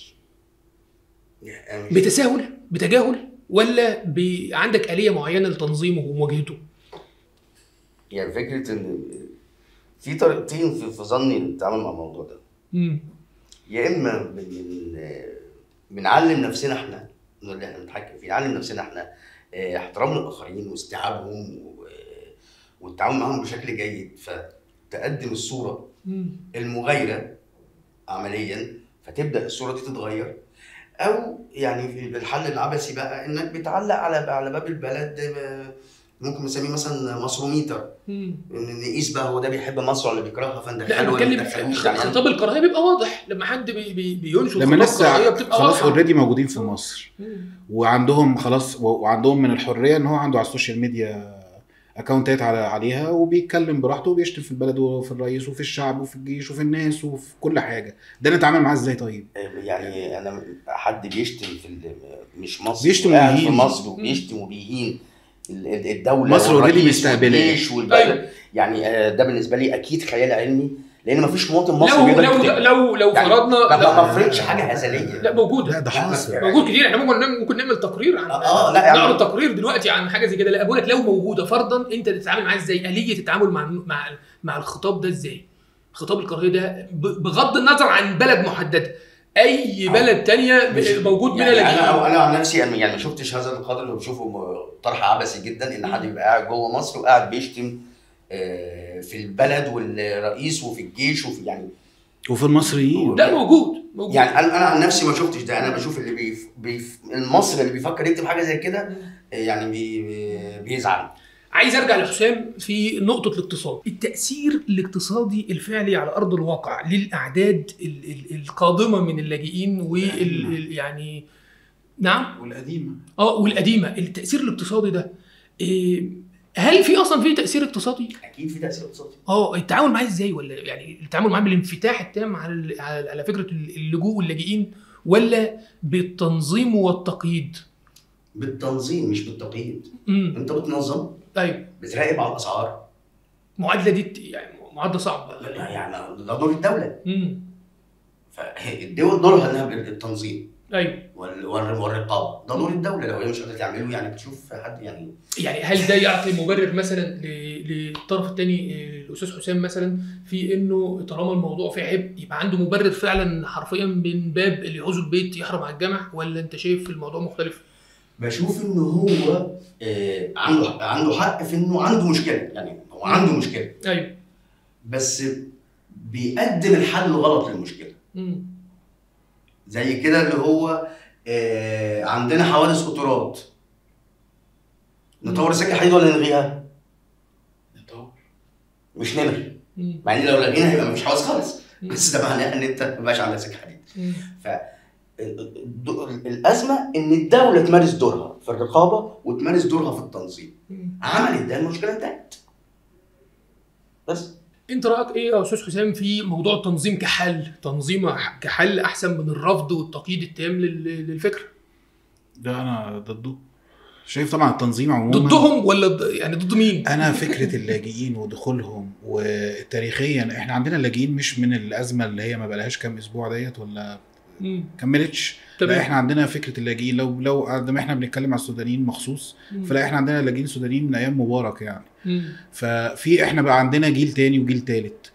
يعني بتساهل بتجاهل ولا ب... عندك آلية معينة لتنظيمه ومواجهته يعني فكره ان في طريقتين في في ظني للتعامل مع الموضوع ده امم يا اما بن بن- بنعلم نفسنا احنا إنه اللي احنا بنتحكم فيه نعلم نفسنا احنا آه، احترام الاخرين واستيعابهم و- والتعامل معاهم بشكل جيد فتقدم الصوره المغايره عمليا فتبدا الصوره دي تتغير او يعني في الحل العبثي بقى انك بتعلق على على باب البلد آه، ممكن نسميه مثلا مصروميتر مم. ان نقيس بقى هو ده بيحب مصر ولا بيكرهها فندخله لا انا ولا بتكلم مندخلوش. في يعني خطاب الكراهيه بيبقى واضح لما حد بي بي بينشر لما خطاب الناس كراهيه بتبقى خلاص واضحه اوريدي موجودين في مصر مم. وعندهم خلاص و- وعندهم من الحريه ان هو عنده على السوشيال ميديا اكونتات على عليها وبيتكلم براحته وبيشتم في البلد وفي الرئيس وفي الشعب وفي الجيش وفي الناس وفي كل حاجه ده نتعامل معاه ازاي طيب يعني انا حد بيشتم في ال- مش مصر بيشتم قاعد في ويهين. مصر وبيشتم وبيهين ال- ال- الدوله مصر already والرئيس مستقبلاه. والجيش والبلد يعني آه، ده بالنسبه لي اكيد خيال علمي لان مفيش مواطن مصري لو بيقدر لو يكتب. لو لو يعني فرضنا ما لا, ما بفرضش حاجه هزليه لا موجوده لا ده حاصل موجود كتير احنا ممكن نعمل ممكن نعمل تقرير عن آه، لا، يعني- نعرض تقرير دلوقتي عن حاجه زي كده لا بقول لك لو موجوده فرضا انت تتعامل معاه ازاي اليه التعامل مع مع مع الخطاب ده ازاي خطاب الكراهيه ده ب- بغض النظر عن بلد محدده اي آه. بلد تانية مش- موجود منها يعني لاجئين انا انا عن نفسي يعني يعني ما شفتش هذا القدر اللي بشوفه م- طرح عبثي جدا ان حد يبقى قاعد جوه مصر وقاعد بيشتم آه، في البلد والرئيس وفي الجيش وفي يعني وفي المصريين ده موجود موجود يعني انا انا عن نفسي ما شفتش ده انا بشوف اللي بيف... بيف... المصري اللي بيفكر يكتب حاجه زي كده آه، يعني بي... بيزعل عايز ارجع لحسام في نقطه الاقتصاد التاثير الاقتصادي الفعلي على ارض الواقع للاعداد ال- ال- القادمه من اللاجئين وال ال- يعني نعم والقديمه اه والقديمه التاثير الاقتصادي ده إيه، هل في اصلا في تاثير اقتصادي اكيد في تاثير اقتصادي اه التعامل معاه ازاي ولا يعني التعامل معاه بالانفتاح التام على ال- على على فكره اللجوء واللاجئين ولا بالتنظيم والتقييد بالتنظيم مش بالتقييد امم انت بتنظم ايوه بتراقب على الاسعار المعادله دي يعني معادله صعبه يعني ده دور الدوله امم فالدول دورها انها بالتنظيم ايوه وال- وال- والرقابه ده دور الدوله لو هي مش قادره تعمله يعني بتشوف حد يعني يعني هل ده يعطي مبرر مثلا ل- للطرف الثاني الاستاذ حسام مثلا في انه طالما الموضوع فيه عيب يبقى عنده مبرر فعلا حرفيا من باب اللي يعوزوا البيت يحرم على الجمع ولا انت شايف الموضوع مختلف؟ بشوف ان هو آه، عنده عنده حق في انه عنده مشكله يعني هو عنده مشكله ايوه بس بيقدم الحل الغلط للمشكله امم زي كده اللي هو آه، عندنا حوادث قطارات نطور السكه الحديد ولا نلغيها؟ مش نلغي امم مع ان لو لغينا هيبقى مفيش حوادث خالص بس ده معناه ان انت مبقاش عندك سكه حديد ف الد- الازمه ان الدوله تمارس دورها في الرقابه وتمارس دورها في التنظيم عملت ده المشكله انتهت بس انت رايك ايه يا استاذ حسام في موضوع التنظيم كحل تنظيم كحل احسن من الرفض والتقييد التام لل- للفكره ده انا ضده شايف طبعا التنظيم عموما ضدهم ولا ضد يعني ضد مين انا فكره اللاجئين ودخولهم وتاريخيا احنا عندنا اللاجئين مش من الازمه اللي هي ما بقالهاش كام اسبوع ديت ولا مم. كملتش تمام. لا احنا عندنا فكره اللاجئين لو لو قد ما احنا بنتكلم على السودانيين مخصوص مم. فلا احنا عندنا لاجئين سودانيين من ايام مبارك يعني مم. ففي احنا بقى عندنا جيل تاني وجيل تالت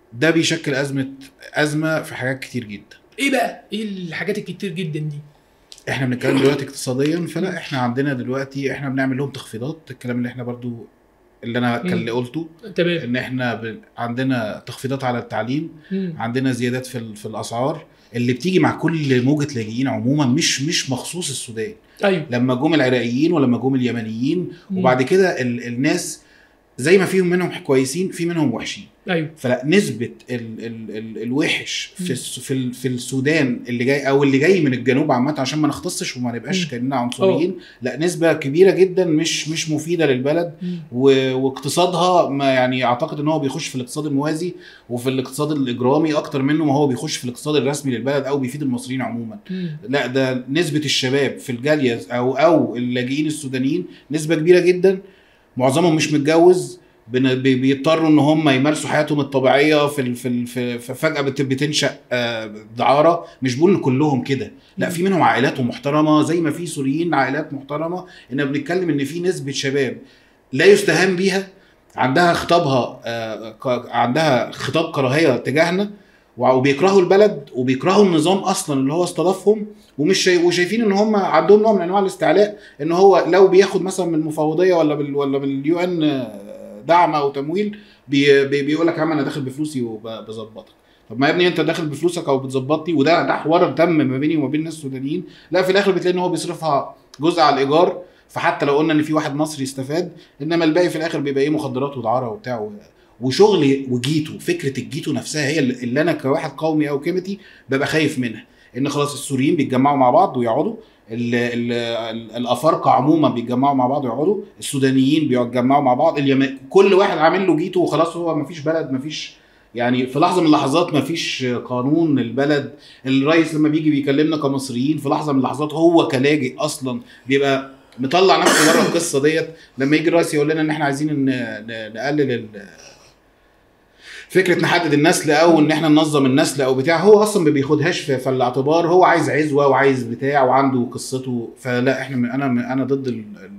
ده بيشكل ازمه ازمه في حاجات كتير جدا ايه بقى ايه الحاجات الكتير جدا دي احنا بنتكلم دلوقتي اقتصاديا فلا احنا عندنا دلوقتي احنا بنعمل لهم تخفيضات الكلام اللي احنا برضو اللي انا كان مم. اللي قلته تمام ان احنا ب... عندنا تخفيضات على التعليم مم. عندنا زيادات في ال... في الاسعار اللي بتيجي مع كل موجه لاجئين عموما مش مش مخصوص السودان ايوه لما جم العراقيين ولما جم اليمنيين مم. وبعد كده ال... الناس زي ما فيهم منهم كويسين في منهم وحشين ايوه فلا نسبه ال ال ال الوحش في الس- في ال- في السودان اللي جاي او اللي جاي من الجنوب عامه عشان ما نختصش وما نبقاش مم. كاننا عنصريين لا نسبه كبيره جدا مش مش مفيده للبلد مم. و- واقتصادها ما يعني اعتقد ان هو بيخش في الاقتصاد الموازي وفي الاقتصاد الاجرامي اكتر منه ما هو بيخش في الاقتصاد الرسمي للبلد او بيفيد المصريين عموما مم. لا ده نسبه الشباب في الجاليه او او اللاجئين السودانيين نسبه كبيره جدا معظمهم مش متجوز بن- بي- بيضطروا ان هم يمارسوا حياتهم الطبيعيه في ال- في ال- في في- فجاه بت- بتنشا آه، دعاره مش بقول إن كلهم كده لا في منهم عائلات محترمه زي ما في سوريين عائلات محترمه ان بنتكلم ان في نسبه شباب لا يستهان بيها عندها خطابها آه، ك- عندها خطاب كراهيه تجاهنا وع- وبيكرهوا البلد وبيكرهوا النظام اصلا اللي هو استضافهم ومش شاي... وشايفين ان هم عندهم نوع من انواع الاستعلاء ان هو لو بياخد مثلا من المفوضيه ولا بال... ولا باليو ان دعم او تمويل بي... بي... بيقول لك يا عم انا داخل بفلوسي وبظبطك طب ما يا ابني انت داخل بفلوسك او بتظبطني وده ده حوار تم ما بيني وما بين الناس السودانيين لا في الاخر بتلاقي ان هو بيصرفها جزء على الايجار فحتى لو قلنا ان في واحد مصري استفاد انما الباقي في الاخر بيبقى ايه مخدرات ودعاره وبتاع و... وشغل وجيتو فكره الجيتو نفسها هي اللي اللي انا كواحد قومي او كيميتي ببقى خايف منها ان خلاص السوريين بيتجمعوا مع بعض ويقعدوا ال ال ال الافارقه عموما بيتجمعوا مع بعض ويقعدوا السودانيين بيتجمعوا مع بعض اليمن كل واحد عامل له جيتو وخلاص هو ما فيش بلد ما فيش يعني في لحظه من اللحظات ما فيش قانون البلد الرئيس لما بيجي بيكلمنا كمصريين في لحظه من اللحظات هو كلاجئ اصلا بيبقى مطلع نفسه بره القصه ديت لما يجي الرئيس يقول لنا ان احنا عايزين ن- ن- نقلل ال- فكره نحدد النسل او ان احنا ننظم النسل او بتاع هو اصلا ما بياخدهاش في, في الاعتبار هو عايز عزوه وعايز بتاع وعنده قصته فلا احنا من انا من انا ضد ال ال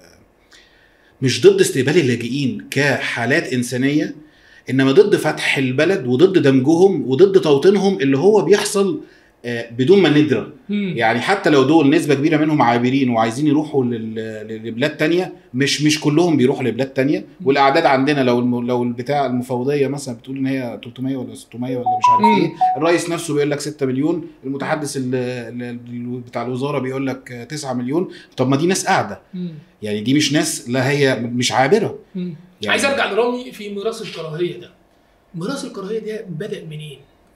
مش ضد استقبال اللاجئين كحالات انسانيه انما ضد فتح البلد وضد دمجهم وضد توطينهم اللي هو بيحصل آه، بدون ما ندرى مم. يعني حتى لو دول نسبة كبيرة منهم عابرين وعايزين يروحوا لل- لبلاد تانية مش مش كلهم بيروحوا لبلاد تانية والاعداد عندنا لو الم- لو البتاع المفوضية مثلا بتقول ان هي 300 ولا 600 ولا مش عارف مم. ايه الرئيس نفسه بيقول لك 6 مليون المتحدث ال- ال- ال- بتاع الوزارة بيقول لك 9 مليون طب ما دي ناس قاعدة مم. يعني دي مش ناس لا هي مش عابرة مم. يعني- عايز ارجع لرامي في ميراث الكراهيه ده ميراث الكراهيه ده بدا منين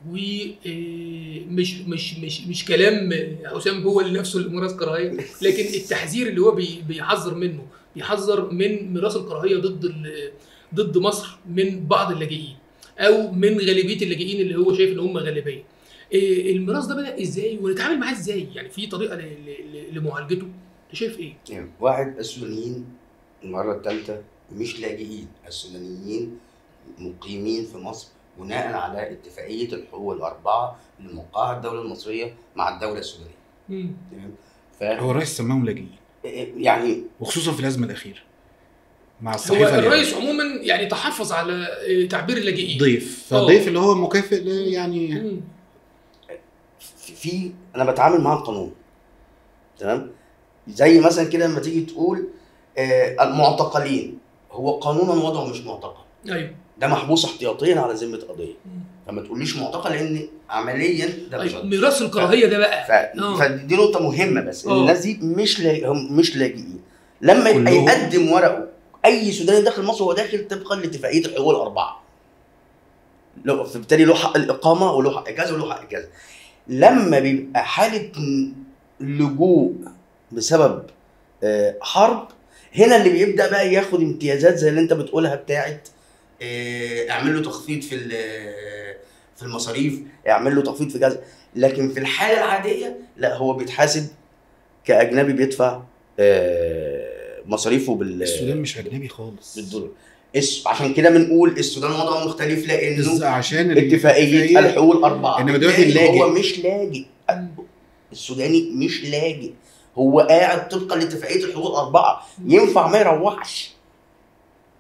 ومش مش مش مش كلام حسام هو اللي نفسه اللي ميراث كراهيه لكن التحذير اللي هو بي- بيحذر منه بيحذر من ميراث الكراهيه ضد ال- ضد مصر من بعض اللاجئين او من غالبيه اللاجئين اللي هو شايف ان هم غالبيه إيه، الميراث ده بدا ازاي ونتعامل معاه ازاي يعني في طريقه ل- ل- ل- لمعالجته انت شايف ايه يعني واحد السودانيين المرة الثالثة مش لاجئين السودانيين مقيمين في مصر بناء على اتفاقية الحقوق الأربعة اللي موقعها الدولة المصرية مع الدولة السودانية مم. تمام ف هو الرئيس سماهم لاجئين يعني وخصوصا في الازمة الأخيرة مع هو الصحيفة اليمنية. الرئيس عموما يعني تحفظ على آه، تعبير اللاجئين ضيف آه. فالضيف اللي هو مكافئ ل- يعني مم. في- في انا بتعامل مع القانون تمام زي مثلا كده لما تيجي تقول آه المعتقلين هو قانونا وضعه مش معتقل ايوه ده محبوس احتياطيا على ذمه قضيه مم. فما تقوليش معتقل لان عمليا ده مش طيب ميراث الكراهيه ده بقى ف... آه. فدي نقطه مهمه بس إن آه. الناس دي مش لا... هم مش لاجئين لما يبقى كلهم؟ يقدم ورقه اي سوداني داخل مصر هو داخل طبقا لاتفاقيه الحقوق الاربعه لو فبالتالي له حق الاقامه وله حق اجازه وله حق اجازه لما بيبقى حاله لجوء بسبب آه، حرب هنا اللي بيبدا بقى ياخد امتيازات زي اللي انت بتقولها بتاعت آه، اعمل له تخفيض في ال- في المصاريف اعمل له تخفيض في كذا لكن في الحاله العاديه لا هو بيتحاسب كاجنبي بيدفع آه، مصاريفه بال السودان مش اجنبي خالص بالدولار الس- عشان كده بنقول السودان وضعه مختلف لانه بز- عشان اتفاقيه الحقوق الاربعه إنما دلوقتي بالتالي اللاجئ- هو مش لاجئ السوداني مش لاجئ هو قاعد طبقا لاتفاقيه الحقوق الاربعه ينفع ما يروحش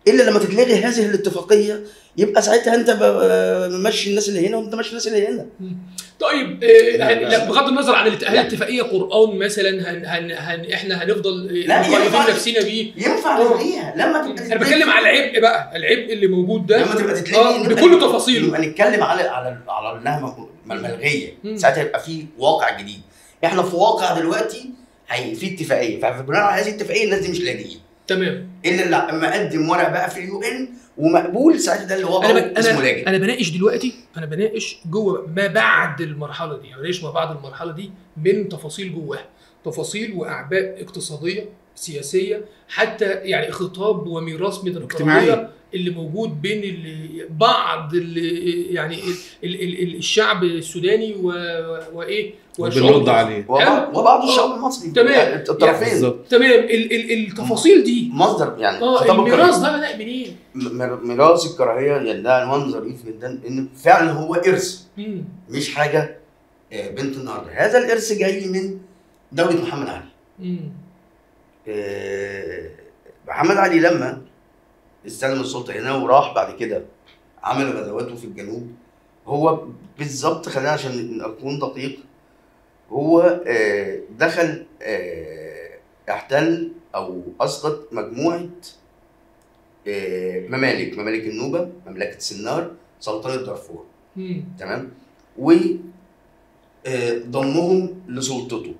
الا لما تتلغي هذه الاتفاقيه يبقى ساعتها انت ب- ماشي الناس اللي هنا وانت ماشي الناس اللي هنا طيب آه، لا، هن- لا. لا، بغض النظر عن الات- هل لا. الاتفاقيه قران مثلا هن هن هن احنا هنفضل آه، لا، مقيدين ينفع. نفسنا بيه ينفع آه. نلغيها لما تبقى انا بتكلم على العبء بقى العبء اللي موجود ده لما تبقى تتلغي اه نبقى- بكل تفاصيله يبقى نتكلم على على على انها م- ملغيه مم. ساعتها يبقى في واقع جديد احنا في واقع دلوقتي هي في اتفاقيه فبناء على هذه الاتفاقيه الناس دي مش لاجئين تمام الا اللي لما اقدم ورق بقى في اليو ان ومقبول ساعتها ده اللي هو انا ب... اسمه انا لاجئ انا بناقش دلوقتي انا بناقش جوه ما بعد المرحله دي يعني بناقش ما بعد المرحله دي من تفاصيل جواها تفاصيل واعباء اقتصاديه سياسيه حتى يعني خطاب وميراث من اجتماعية. الكراهيه اللي موجود بين ال- بعض ال- يعني ال- ال- ال- الشعب السوداني و... وايه والشعوب وبنرد عليه وبعض, وبعض آه. الشعب المصري تمام. يعني الطرفين بالظبط تمام ال... ال... التفاصيل دي مصدر يعني اه خطاب الميراث الكراهية. ده بدا منين؟ م- ميراث الكراهيه يعني ده عنوان ظريف جدا ان فعلا هو ارث مم. مش حاجه آه، بنت النهارده هذا الارث جاي من دوله محمد علي مم. آه، محمد علي لما استلم السلطه هنا وراح بعد كده عمل غزواته في الجنوب هو بالظبط خلينا عشان اكون دقيق هو آه، دخل آه، احتل او اسقط مجموعه آه، ممالك ممالك النوبه مملكه سنار سلطنه دارفور مم. تمام و آه، ضمهم لسلطته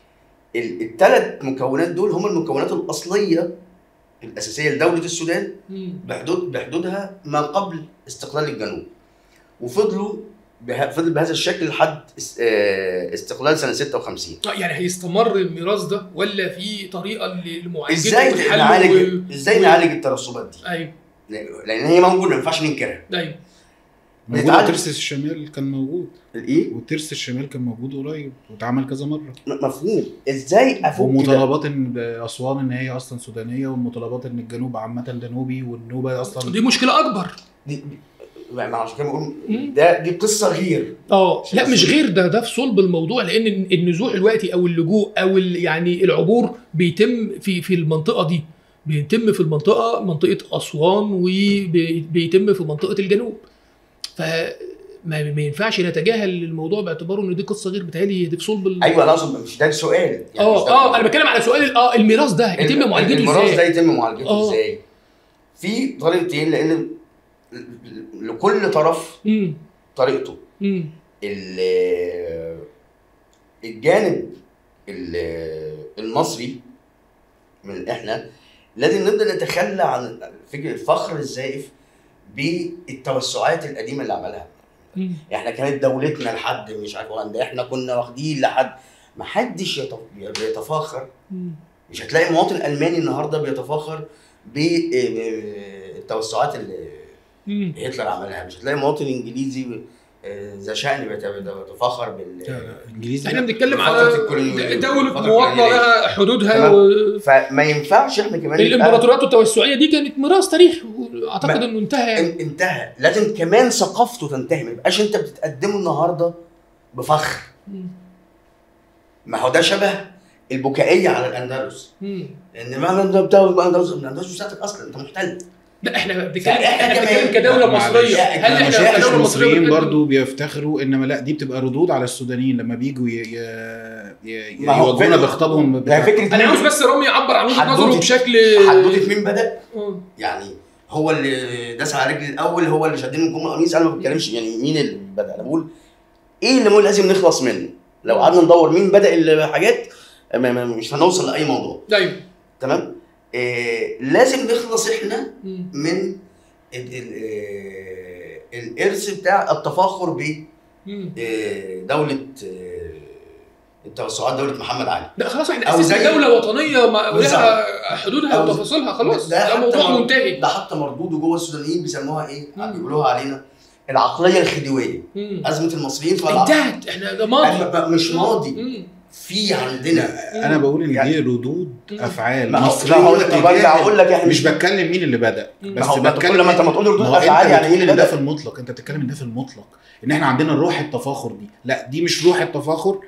الثلاث مكونات دول هم المكونات الاصليه الاساسيه لدوله السودان مم. بحدود بحدودها ما قبل استقلال الجنوب وفضلوا به... فضل بهذا الشكل لحد اس- آه، استقلال سنه 56 آه، يعني هيستمر الميراث ده ولا في طريقه ل- لمعالجته ازاي والحل نعالج و- ازاي و- نعالج الترسبات دي ايوه لان هي موجوده ما ينفعش ننكرها ايوه موجود بنتعلم. ترس الشمال كان موجود الايه والترس الشمال كان موجود قريب واتعمل كذا مره م- مفهوم ازاي افك ده ومطالبات ان اسوان ان هي اصلا سودانيه ومطالبات ان الجنوب عامه دنوبي والنوبه اصلا دي مشكله اكبر دي دي- ما عشان كده بقول مم. ده دي قصه غير اه لا مش غير ده ده في صلب الموضوع لان النزوح دلوقتي او اللجوء او ال- يعني العبور بيتم في في المنطقه دي بيتم في المنطقه منطقه اسوان وبيتم في منطقه الجنوب ف ما, ما ينفعش نتجاهل الموضوع باعتباره ان دي قصه غير بتهيألي دي في صلب ال- ايوه انا اقصد مش ده السؤال يعني مش اه ده- اه انا بتكلم على سؤال ال- اه الميراث ده يتم الم- معالجته الميراث ده ازاي؟ يتم معالجته آه. ازاي؟ في طريقتين لان لكل طرف امم طريقته امم ال- الجانب ال- المصري من احنا لازم نبدا نتخلى عن فكره الفخر الزائف بالتوسعات القديمه اللي عملها امم احنا كانت دولتنا لحد مش عارف هولندا احنا كنا واخدين لحد ما حدش يتف- بيتفاخر مش هتلاقي مواطن الماني النهارده بيتفاخر بالتوسعات اللي امم هتلر عملها مش هتلاقي مواطن انجليزي آه، ذا شأن بيت- بيتفاخر بال انجليزي احنا بنتكلم فترة على الكولونيالية. دولة فترة مواطنة الكولونيالية. لها حدودها تمام. و... فما ينفعش احنا كمان يبقى- الامبراطوريات التوسعيه دي كانت ميراث تاريخي اعتقد ما- انه انتهى يعني ان- انتهى لازم كمان ثقافته تنتهي ما يبقاش انت بتتقدمه النهارده بفخر مم. ما هو ده شبه البكائيه على الاندلس مم. ان معنى انت بتاع الاندلس الاندلس مش بتاعتك اصلا انت محتل لا احنا بنتكلم فإحنا احنا كمان- بنتكلم كدوله معلش. مصريه لا، هل احنا المشايخ كدوله مصريه المصريين بنتكلم- برضو بيفتخروا انما لا دي بتبقى ردود على السودانيين لما بيجوا ي... ي... ي... ما هو يواجهونا فكرة- بخطابهم ده بتاع- فكره انا عاوز بس رامي يعبر عن وجهه حدوتة- نظره بشكل حدوته مين بدا آه. يعني هو اللي داس على رجل الاول هو اللي شدني من جمله قميص انا ما بتكلمش يعني مين اللي بدا انا بقول ايه اللي مو لازم نخلص منه لو قعدنا ندور مين بدا الحاجات ما- ما- مش هنوصل لاي موضوع ايوه تمام إيه لازم نخلص احنا مم. من ال- ال- إيه، الارث بتاع التفاخر ب مم. إيه، دوله إيه، التوسعات دوله محمد علي لا خلاص احنا أو اسسنا زي- دوله وطنيه ما- بالظبط. ولها حدودها أو- وتفاصيلها خلاص ده ده حتى موضوع مر- منتهي ده حتى مردوده جوه السودانيين بيسموها ايه؟ مم. بيقولوها علينا العقليه الخديويه مم. ازمه المصريين فالع- انتهت احنا ده ماضي أنا ب- مش ماضي مم. في عندنا انا بقول ان يعني- دي ردود مم. افعال ما هو مصرية لا هقول لك طب تجاه- ارجع اقول لك احنا مش بتكلم مين اللي بدا مم. ما بس هو ما تقول بتكلم لما انت ما تقول ردود ما هو افعال انت يعني مين بتقول اللي ان ده في بدا المطلق انت بتتكلم ان ده في المطلق ان احنا عندنا روح التفاخر دي لا دي مش روح التفاخر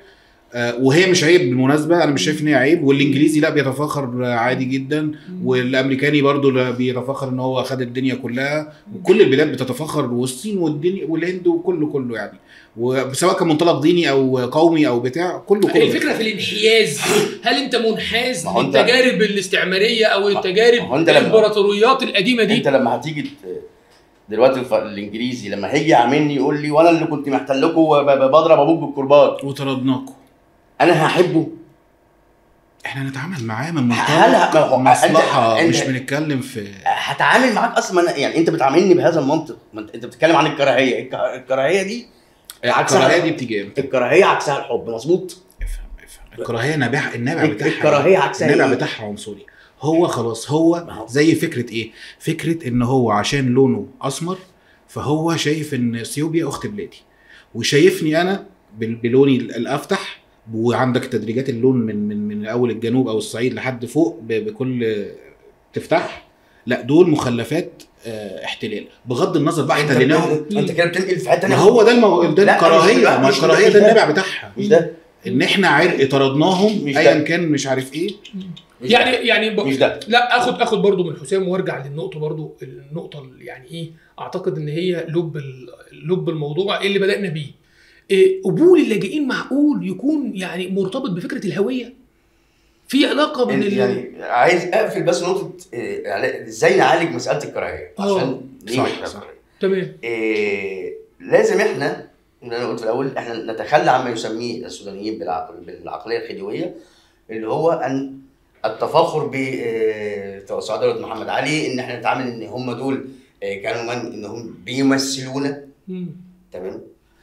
آه، وهي مش عيب بالمناسبه انا مش شايف ان هي عيب والانجليزي لا بيتفاخر عادي جدا والامريكاني برضو لا بيتفاخر ان هو خد الدنيا كلها وكل البلاد بتتفاخر والصين والدنيا والهند وكله كله يعني وسواء كان منطلق ديني او قومي او بتاع كله كله الفكره في الانحياز هل انت منحاز ما هو أنت- للتجارب الاستعماريه او التجارب ما هو أنت لما- الامبراطوريات القديمه دي انت لما هتيجي ت- دلوقتي الف- الانجليزي لما هيجي يعاملني يقول لي وانا اللي كنت محتلكم وبضرب ابوك بالكرباج وطردناكم انا هحبه احنا نتعامل معاه من هل- ما منطلق هو- مصلحه أنت- مش أنت- بنتكلم في هتعامل معاك اصلا ما أنا- يعني انت بتعاملني بهذا المنطق ما انت انت بتتكلم عن الكراهيه الك- الكراهيه دي عكسها. الكراهيه دي بتيجي امتى؟ الكراهيه عكسها الحب مظبوط افهم افهم الكراهيه نابع النابع بتاعها الكراهيه عكسها النابع ايه؟ بتاعها عنصري هو خلاص هو ما هو- زي فكره ايه؟ فكره ان هو عشان لونه اسمر فهو شايف ان اثيوبيا اخت بلادي وشايفني انا بال- بلوني الافتح وعندك تدريجات اللون من من من اول الجنوب او الصعيد لحد فوق ب- بكل تفتح لا دول مخلفات آه، احتلال بغض النظر بقى انت احتلناهم انت كده بتنقل في حته ما تانية هو ده المو... ده لا، الكراهيه مش- ما مش- الكراهيه مش ده ده. النابع بتاعها مش ده ان احنا عرق طردناهم مش ايا ده. كان مش عارف ايه مش يعني ده. يعني ب... مش ده لا اخد اخد برضو من حسام وارجع للنقطه برضو النقطه اللي يعني ايه اعتقد ان هي لب ال- لب الموضوع اللي بدانا بيه إيه، قبول اللاجئين معقول يكون يعني مرتبط بفكره الهويه في علاقه بين ال... يعني عايز اقفل بس نقطه إيه، يعني ازاي نعالج مساله الكراهيه اه. عشان ليه صح، إحنا صح. كراهية؟ تمام إيه لازم احنا اللي انا قلت في الاول احنا نتخلى عما يسميه السودانيين بالعقل بالعقليه الخديويه اللي هو ان التفاخر بتوسعات دوله محمد علي ان احنا نتعامل ان هم دول إيه، كانوا من انهم بيمثلونا مم. تمام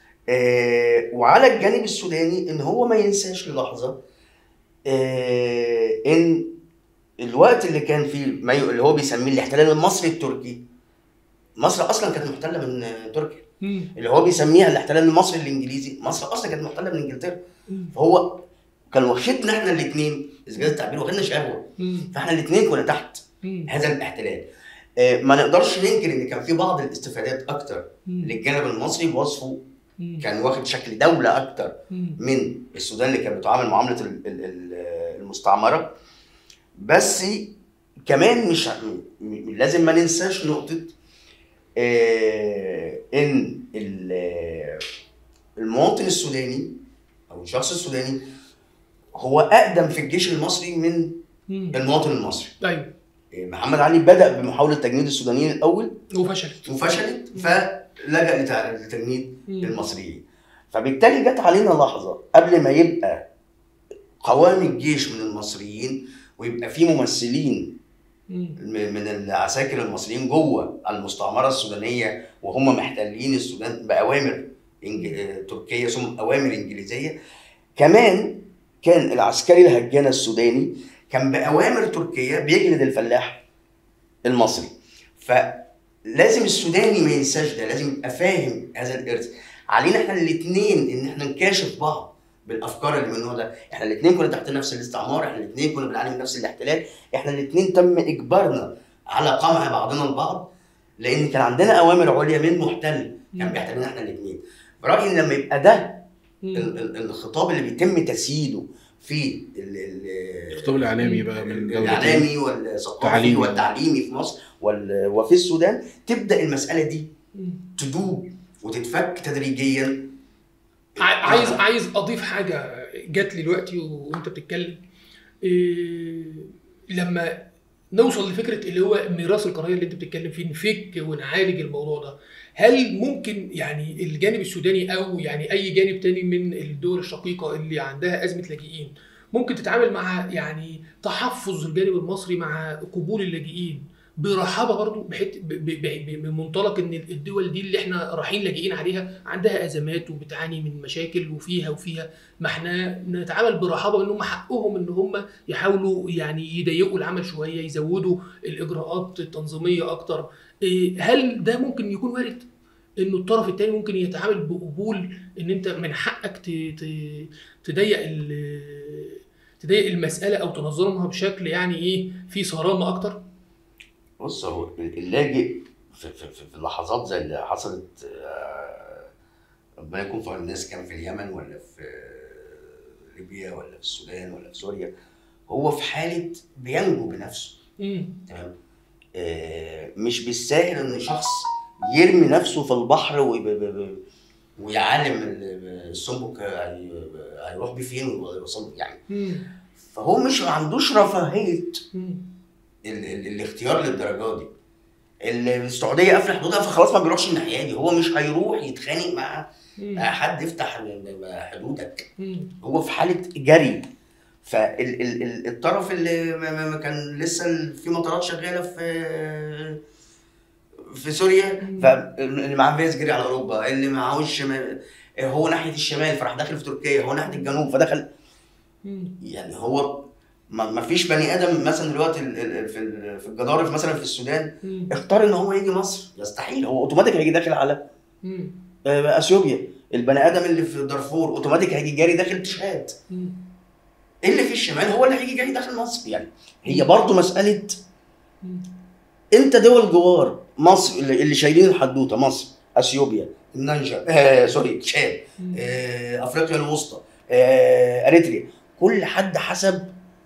آه وعلى الجانب السوداني ان هو ما ينساش للحظه آه ان الوقت اللي كان فيه ما ي- اللي هو بيسميه الاحتلال المصري التركي مصر اصلا كانت محتله من آه، تركيا مم. اللي هو بيسميها الاحتلال المصري الانجليزي مصر اصلا كانت محتله من انجلترا مم. فهو كان واخدنا احنا الاثنين اذا جاز التعبير واخدنا شهوه مم. فاحنا الاثنين كنا تحت مم. هذا الاحتلال آه، ما نقدرش ننكر ان كان في بعض الاستفادات اكتر مم. للجانب المصري بوصفه مم. كان واخد شكل دوله اكتر مم. من السودان اللي كانت بتعامل معامله ال- ال- ال- المستعمره بس كمان مش م- م- لازم ما ننساش نقطه آه، ان ال- المواطن السوداني او الشخص السوداني هو اقدم في الجيش المصري من مم. المواطن المصري ايوه آه، محمد علي بدا بمحاوله تجنيد السودانيين الاول وفشلت وفشلت فلجأ لتع- لتجنيد مم. المصريين فبالتالي جت علينا لحظه قبل ما يبقى قوام الجيش من المصريين ويبقى في ممثلين مم. م- من العساكر المصريين جوه المستعمره السودانيه وهم محتلين السودان باوامر إنج... آه، تركيه ثم اوامر انجليزيه كمان كان العسكري الهجان السوداني كان باوامر تركيه بيجلد الفلاح المصري فلازم السوداني ما ينساش ده لازم يبقى فاهم هذا الارث علينا احنا الاثنين ان احنا نكاشف بعض بالافكار اللي من النوع ده احنا الاثنين كنا تحت نفس الاستعمار احنا الاثنين كنا بنعاني من نفس الاحتلال احنا الاثنين تم اجبارنا على قمع بعضنا البعض لان كان عندنا اوامر عليا من محتل كان مم. بيحتلنا احنا الاثنين برايي ان لما يبقى ده مم. ال- ال- الخطاب اللي بيتم تسييده في ال- ال- الخطاب الاعلامي بقى من دولتين الاعلامي والثقافي تعليمي. والتعليمي في مصر وال- وفي السودان تبدا المساله دي مم. تدوب وتتفك تدريجيا ع- عايز عايز اضيف حاجه جات لي دلوقتي وانت بتتكلم إيه لما نوصل لفكره اللي هو ميراث القضيه اللي انت بتتكلم فيه نفك ونعالج الموضوع ده هل ممكن يعني الجانب السوداني او يعني اي جانب تاني من الدول الشقيقه اللي عندها ازمه لاجئين ممكن تتعامل مع يعني تحفظ الجانب المصري مع قبول اللاجئين برحابه برضو بحت ب- ب- ب- من منطلق ان الدول دي اللي احنا رايحين لاجئين عليها عندها ازمات وبتعاني من مشاكل وفيها وفيها ما احنا نتعامل برحابه ان هم حقهم ان هم يحاولوا يعني يضيقوا العمل شويه يزودوا الاجراءات التنظيميه اكتر إيه، هل ده ممكن يكون وارد انه الطرف الثاني ممكن يتعامل بقبول ان انت من حقك ت- ت- تضيق ال- تضيق المساله او تنظمها بشكل يعني ايه في صرامه اكتر بص هو اللاجئ في, في, في, في اللحظات زي اللي حصلت آه، ربنا يكون في عون الناس كان في اليمن ولا في ليبيا ولا في السودان ولا في سوريا هو في حاله بينجو بنفسه مم. تمام آه، مش بالساهل ان شخص يرمي نفسه في البحر وي- ب- ب- ب- ويعلم ال- السمك هي- هيروح بيه فين ويوصل يعني مم. فهو مش ما عندوش رفاهيه مم. ال- ال- الاختيار للدرجه دي ال- السعوديه قافله حدودها فخلاص ما بيروحش الناحيه دي هو مش هيروح يتخانق مع مم. حد يفتح حدودك مم. هو في حاله جري فالطرف اللي ما- ما ما كان لسه ال- في مطارات شغاله في في سوريا فاللي معاه فيز جري على اوروبا اللي معهوش ما- هو ناحيه الشمال فراح داخل في تركيا هو ناحيه الجنوب فدخل مم. يعني هو ما ما فيش بني ادم مثلا دلوقتي ال- ال- في ال- في الجدارف مثلا في السودان مم. اختار ان هو يجي مصر يستحيل هو اوتوماتيك هيجي داخل على مم. آه، اثيوبيا البني ادم اللي في دارفور اوتوماتيك هيجي جاري داخل تشاد مم. اللي في الشمال هو اللي هيجي جاي داخل مصر يعني هي برضه مساله مم. انت دول جوار مصر اللي, اللي شايلين الحدوته مصر اثيوبيا النيجر آه سوري تشاد مم. آه افريقيا الوسطى آه اريتريا كل حد حسب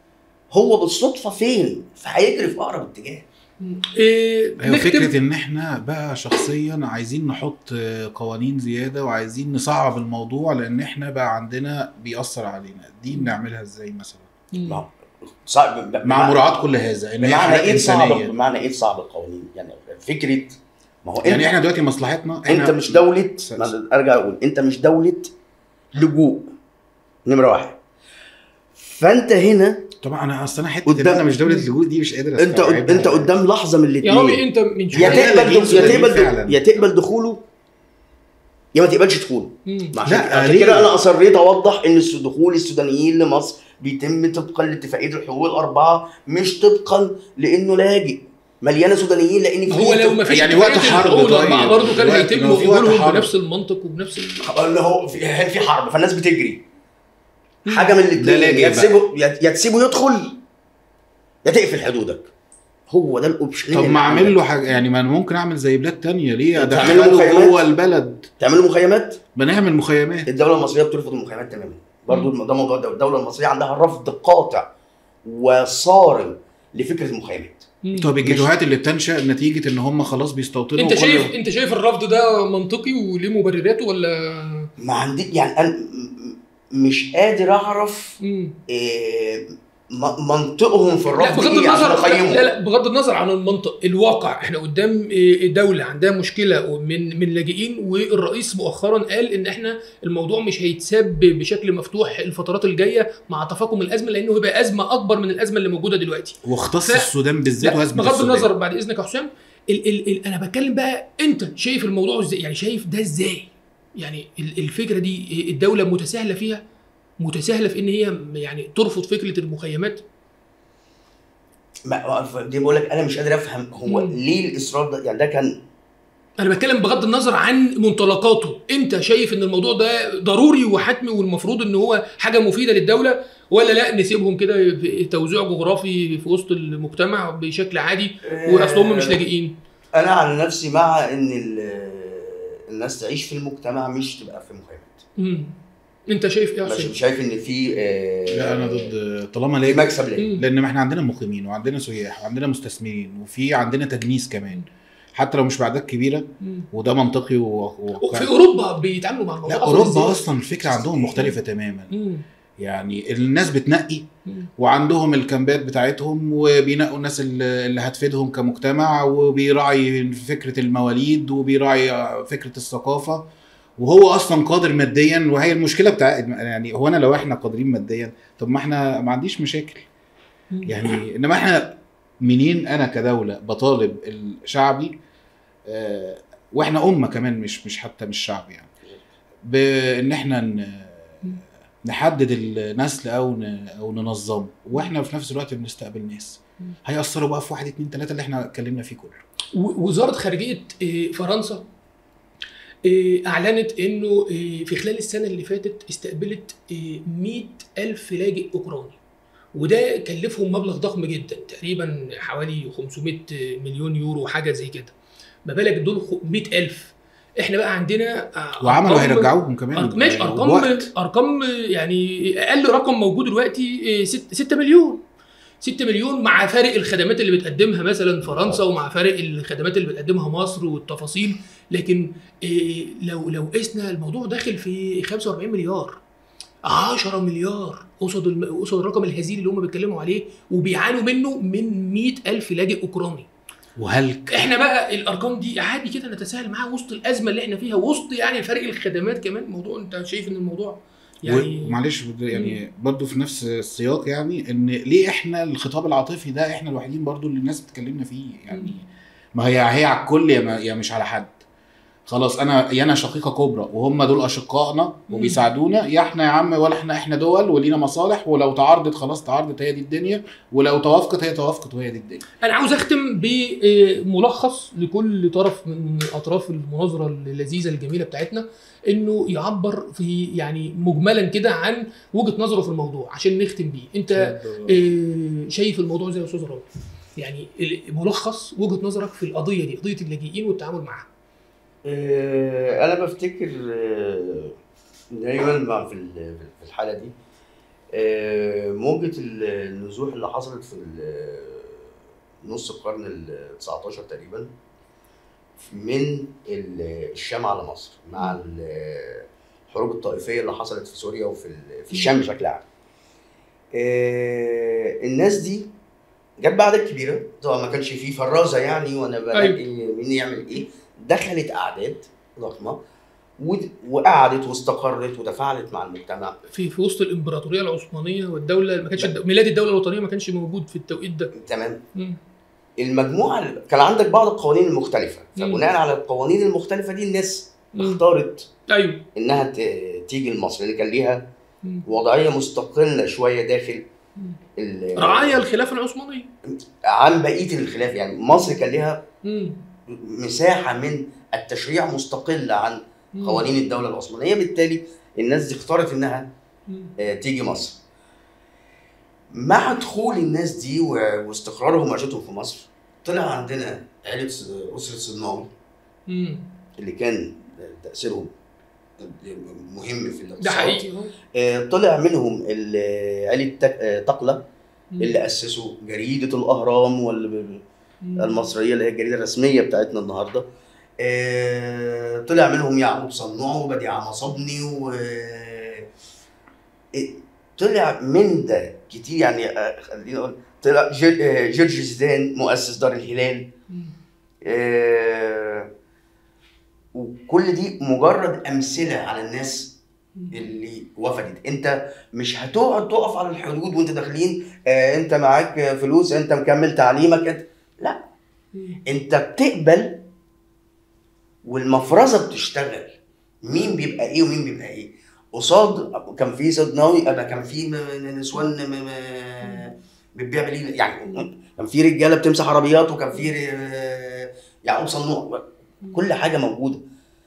هو بالصدفه فين فهيجري في اقرب اتجاه مم. إيه هي نختم فكره ان احنا بقى شخصيا عايزين نحط آه، قوانين زياده وعايزين نصعب الموضوع لان احنا بقى عندنا بيأثر علينا دي نعملها ازاي مثلا مم. ما هو صعب ب- مع بمعنى- مراعاه كل هذا ان هي بمعنى حاجات ايه صعب انسانيه بمعنى ايه صعب القوانين يعني فكره ما هو يعني انت احنا دلوقتي مصلحتنا احنا انت مش دوله س- ما ارجع اقول انت مش دوله لجوء نمره واحد فانت هنا طبعا انا اصل انا حته ان قدام- انا مش دوله لجوء دي مش قادر انت قد- استوعبها. انت قدام لحظه من يا رامي الاثنين انت من يا شويه تقبل- تقبل لاجئين دخ- يا سودانيين تقبل فعلا. يا تقبل دخوله يا ما تقبلش دخوله مم. عشان لا، عشان ليه؟ كده انا اصريت اوضح ان الس- دخول السودانيين لمصر بيتم طبقا لاتفاقيه الحقوق الاربعه مش طبقا لانه لاجئ مليانه سودانيين لان في هو لو ما فيش يعني وقت حرب طيب. برضه كان دلوقتي هيتم لو في وقت قبولهم حرب. بنفس المنطق وبنفس ال... اللي هو في هل في حرب فالناس بتجري حاجه من ده الاثنين لاجئ يا بقى. تسيبه يا يا تسيبه يدخل يا تقفل حدودك هو ده الاوبشن طب ما اعمل له حاجه يعني ما انا ممكن اعمل زي بلاد تانية ليه تعمل له ادخله مخيمات؟ جوه البلد تعملوا مخيمات بنعمل مخيمات الدوله المصريه بترفض المخيمات تماما برضو ده موضوع الدوله الدوله المصريه عندها رفض قاطع وصارم لفكره المخيمات مم. طب الجيتوهات اللي بتنشا نتيجه ان هم خلاص بيستوطنوا انت كل- شايف انت شايف الرفض ده منطقي وليه مبرراته ولا ما عندي يعني انا م- م- مش قادر اعرف مم. إيه م- منطقهم في لا الرفض بغض ايه عشان النظر اقيمهم لا لا بغض النظر عن المنطق الواقع احنا قدام إيه، دولة عندها مشكلة من من لاجئين والرئيس مؤخرا قال ان احنا الموضوع مش هيتساب بشكل مفتوح الفترات الجاية مع تفاقم الازمة لانه هيبقى ازمة اكبر من الازمة اللي موجودة دلوقتي واختص ف- السودان بالذات لا وازمه بغض السودان. النظر بعد اذنك يا حسام ال ال ال انا بتكلم بقى انت شايف الموضوع ازاي يعني شايف ده ازاي يعني ال- الفكره دي الدوله متساهله فيها متساهله في ان هي يعني ترفض فكره المخيمات ما دي بقول لك انا مش قادر افهم هو مم. ليه الاصرار ده يعني ده كان انا بتكلم بغض النظر عن منطلقاته انت شايف ان الموضوع ده ضروري وحتمي والمفروض ان هو حاجه مفيده للدوله ولا لا نسيبهم كده في توزيع جغرافي في وسط المجتمع بشكل عادي واصل هم مش لاجئين انا عن نفسي مع ان ال- الناس تعيش في المجتمع مش تبقى في مخيمات مم. انت شايف ايه يا مش حسام؟ شايف ان في آه، لا انا ضد طالما في ليه مكسب ليه مم. لان ما احنا عندنا مقيمين وعندنا سياح وعندنا مستثمرين وفي عندنا تجنيس كمان حتى لو مش باعداد كبيره مم. وده منطقي و... و... في اوروبا بيتعاملوا مع الموضوع لا أصلاً اوروبا إزاي؟ اصلا الفكره عندهم مختلفه تماما مم. يعني الناس بتنقي مم. وعندهم الكامبات بتاعتهم وبينقوا الناس اللي اللي هتفيدهم كمجتمع وبيراعي فكره المواليد وبيراعي فكره الثقافه وهو اصلا قادر ماديا وهي المشكله بتاع يعني هو انا لو احنا قادرين ماديا طب ما احنا ما عنديش مشاكل يعني انما احنا منين انا كدوله بطالب الشعبي آه، واحنا امه كمان مش مش حتى مش شعب يعني بان احنا ن- نحدد النسل او ن- او ننظمه واحنا في نفس الوقت بنستقبل ناس هيأثروا بقى في واحد اتنين تلاته اللي احنا اتكلمنا فيه كله و- وزاره خارجيه آه، فرنسا آه، اعلنت انه آه، في خلال السنه اللي فاتت استقبلت 100 الف لاجئ اوكراني وده كلفهم مبلغ ضخم جدا تقريبا حوالي 500 مليون يورو حاجه زي كده ما بالك دول 100 الف احنا بقى عندنا آه، وعملوا أرقام- هيرجعوهم كمان أرق- ماشي ارقام وقت. ارقام يعني اقل رقم موجود دلوقتي 6 مليون 6 مليون مع فارق الخدمات اللي بتقدمها مثلا فرنسا ومع فارق الخدمات اللي بتقدمها مصر والتفاصيل لكن إيه، لو لو قسنا الموضوع داخل في 45 مليار 10 مليار قصاد الم- قصاد الرقم الهزيل اللي هم بيتكلموا عليه وبيعانوا منه من 100 ألف لاجئ أوكراني وهل احنا بقى الارقام دي عادي كده نتساهل معاها وسط الازمه اللي احنا فيها وسط يعني فرق الخدمات كمان موضوع انت شايف ان الموضوع يعني ومعلش بد- يعني برضو في نفس السياق يعني ان ليه احنا الخطاب العاطفي ده احنا الوحيدين برضو اللي الناس بتكلمنا فيه يعني مم. ما هي هي على الكل يا, ما يا مش على حد خلاص انا يا انا شقيقه كبرى وهم دول اشقائنا وبيساعدونا يا احنا يا عم ولا احنا احنا دول ولينا مصالح ولو تعارضت خلاص تعارضت هي دي الدنيا ولو توافقت هي توافقت وهي دي الدنيا انا عاوز اختم بملخص لكل طرف من اطراف المناظره اللذيذه الجميله بتاعتنا انه يعبر في يعني مجملا كده عن وجهه نظره في الموضوع عشان نختم بيه انت آه، شايف الموضوع زي يا استاذ راوي يعني ال- ملخص وجهه نظرك في القضيه دي قضيه اللاجئين والتعامل معاها آه، انا بفتكر آه، دايما مع في ال- في الحاله دي آه، موجة النزوح اللي حصلت في ال- نص القرن ال 19 تقريبا من ال- الشام على مصر مع ال- الحروب الطائفية اللي حصلت في سوريا وفي ال- في الشام بشكل عام. آه، الناس دي جت بعدد كبيرة طبعا ما كانش فيه فرازة يعني وانا بلاقي مين يعمل ايه دخلت اعداد ضخمة ود- وقعدت واستقرت وتفاعلت مع المجتمع في في وسط الامبراطوريه العثمانيه والدوله ما كانش الد- ميلاد الدوله الوطنيه ما كانش موجود في التوقيت ده تمام مم. المجموعه اللي- كان عندك بعض القوانين المختلفه مم. فبناء على القوانين المختلفه دي الناس مم. اختارت ايوه انها ت- تيجي لمصر لان كان ليها مم. وضعيه مستقله شويه داخل مم. ال- رعايا الخلافه العثمانيه عن بقيه الخلاف يعني مصر كان ليها مم. مساحه من التشريع مستقله عن مم. قوانين الدوله العثمانيه بالتالي الناس دي اختارت انها مم. آه، تيجي مصر مع دخول الناس دي و- واستقرارهم وعيشتهم في مصر طلع عندنا عيلة س- أسرة صناوي مم. اللي كان تأثيرهم مهم في الاقتصاد ده حقيقي أهو. آه، طلع منهم ال- عيلة تك- آه، تقلة مم. اللي أسسوا جريدة الأهرام وال- مم. المصرية اللي هي الجريدة الرسمية بتاعتنا النهاردة آه، طلع منهم يعقوب صنوع وبديع مصبني و آه، طلع من ده كتير يعني آه، خلينا نقول طلع جير- آه، جورج زيدان مؤسس دار الهلال مم. آه، وكل دي مجرد امثله على الناس اللي وفدت انت مش هتقعد تقف على الحدود وانت داخلين آه، انت معاك فلوس انت مكمل تعليمك انت لا مم. انت بتقبل والمفرزه بتشتغل مين بيبقى ايه ومين بيبقى ايه قصاد كان في صدناوي ابقى كان في م- نسوان م- م- بتبيع بليل يعني كان في رجاله بتمسح عربيات وكان في ر- يعقوب صنوع كل حاجه موجوده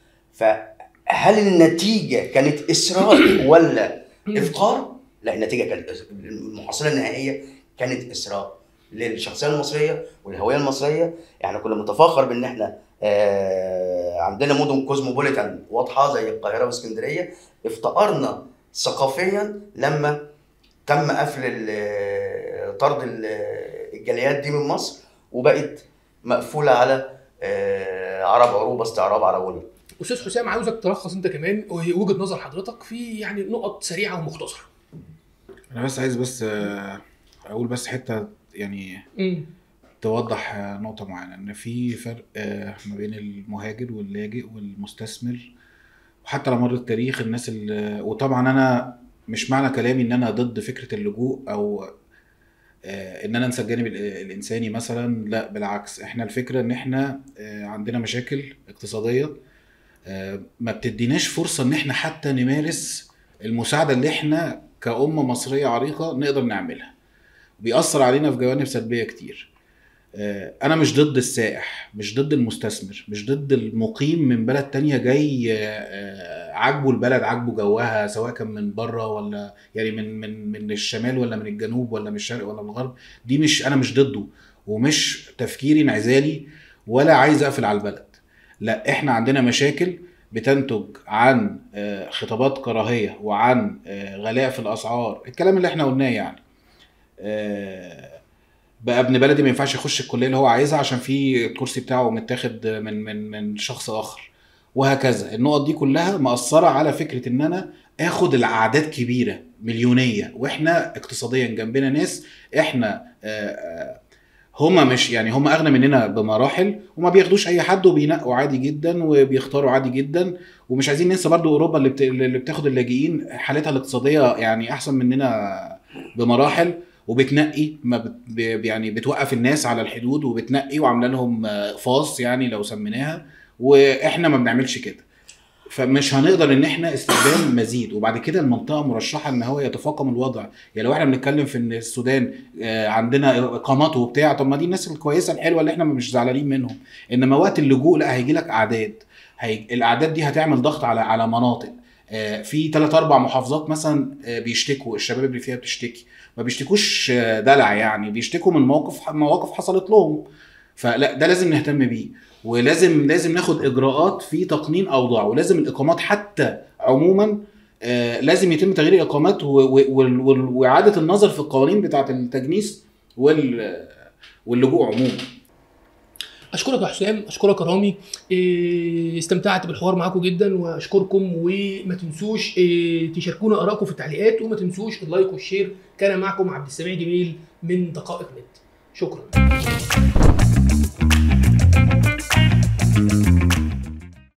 فهل النتيجه كانت اسراء ولا افقار؟ لا النتيجه كانت المحصله النهائيه كانت اسراء للشخصيه المصريه والهويه المصريه احنا كنا بنتفاخر بان احنا آه عندنا مدن كوزموبوليتان واضحه زي القاهره واسكندريه افتقرنا ثقافيا لما تم قفل ال- طرد ال- الجاليات دي من مصر وبقت مقفوله على آه عرب عروبه استعراب عربوني استاذ حسام عاوزك تلخص انت كمان وجهه نظر حضرتك في يعني نقط سريعه ومختصره انا بس عايز بس آه، اقول بس حته يعني مم. توضح آه، نقطة معينة إن في فرق آه، ما بين المهاجر واللاجئ والمستثمر وحتى على مر التاريخ الناس اللي وطبعا أنا مش معنى كلامي إن أنا ضد فكرة اللجوء أو آه، إن أنا أنسى الجانب ال- الإنساني مثلا لا بالعكس إحنا الفكرة إن إحنا آه، عندنا مشاكل اقتصادية آه، ما بتديناش فرصة إن إحنا حتى نمارس المساعدة اللي إحنا كأمة مصرية عريقة نقدر نعملها بيأثر علينا في جوانب سلبية كتير آه، انا مش ضد السائح مش ضد المستثمر مش ضد المقيم من بلد تانية جاي آه، آه، عاجبه البلد عاجبه جوها سواء كان من بره ولا يعني من من من الشمال ولا من الجنوب ولا من الشرق ولا من الغرب دي مش انا مش ضده ومش تفكيري انعزالي ولا عايز اقفل على البلد لا احنا عندنا مشاكل بتنتج عن آه، خطابات كراهيه وعن آه، غلاء في الاسعار الكلام اللي احنا قلناه يعني آه، بقى ابن بلدي ما ينفعش يخش الكليه اللي هو عايزها عشان في الكرسي بتاعه متاخد من من من شخص اخر وهكذا النقط دي كلها مأثرة على فكرة ان انا اخد الاعداد كبيرة مليونية واحنا اقتصاديا جنبنا ناس احنا آه، آه، هما مش يعني هما اغنى مننا بمراحل وما بياخدوش اي حد وبينقوا عادي جدا وبيختاروا عادي جدا ومش عايزين ننسى برضو اوروبا اللي بت... اللي بتاخد اللاجئين حالتها الاقتصاديه يعني احسن مننا بمراحل وبتنقي ما بت... ب- يعني بتوقف الناس على الحدود وبتنقي وعامله لهم آه، فاص يعني لو سميناها واحنا ما بنعملش كده فمش هنقدر ان احنا استخدام مزيد وبعد كده المنطقه مرشحه ان هو يتفاقم الوضع يعني لو احنا بنتكلم في ان السودان آه، عندنا اقامات وبتاع طب ما دي الناس الكويسه الحلوه اللي احنا مش زعلانين منهم انما وقت اللجوء لا هيجي لك اعداد هي... الاعداد دي هتعمل ضغط على على مناطق آه، في ثلاث اربع محافظات مثلا آه، بيشتكوا الشباب اللي فيها بتشتكي ما بيشتكوش آه، دلع يعني بيشتكوا من موقف مواقف حصلت لهم فلا ده لازم نهتم بيه ولازم لازم ناخد اجراءات في تقنين اوضاع ولازم الاقامات حتى عموما آه، لازم يتم تغيير الاقامات و- و- وال- وال- واعاده النظر في القوانين بتاعه التجنيس وال واللجوء عموما اشكرك يا حسام اشكرك يا رامي إيه، استمتعت بالحوار معاكم جدا واشكركم وما تنسوش إيه، تشاركونا ارائكم في التعليقات وما تنسوش اللايك والشير كان معكم عبد السميع جميل من دقائق نت شكرا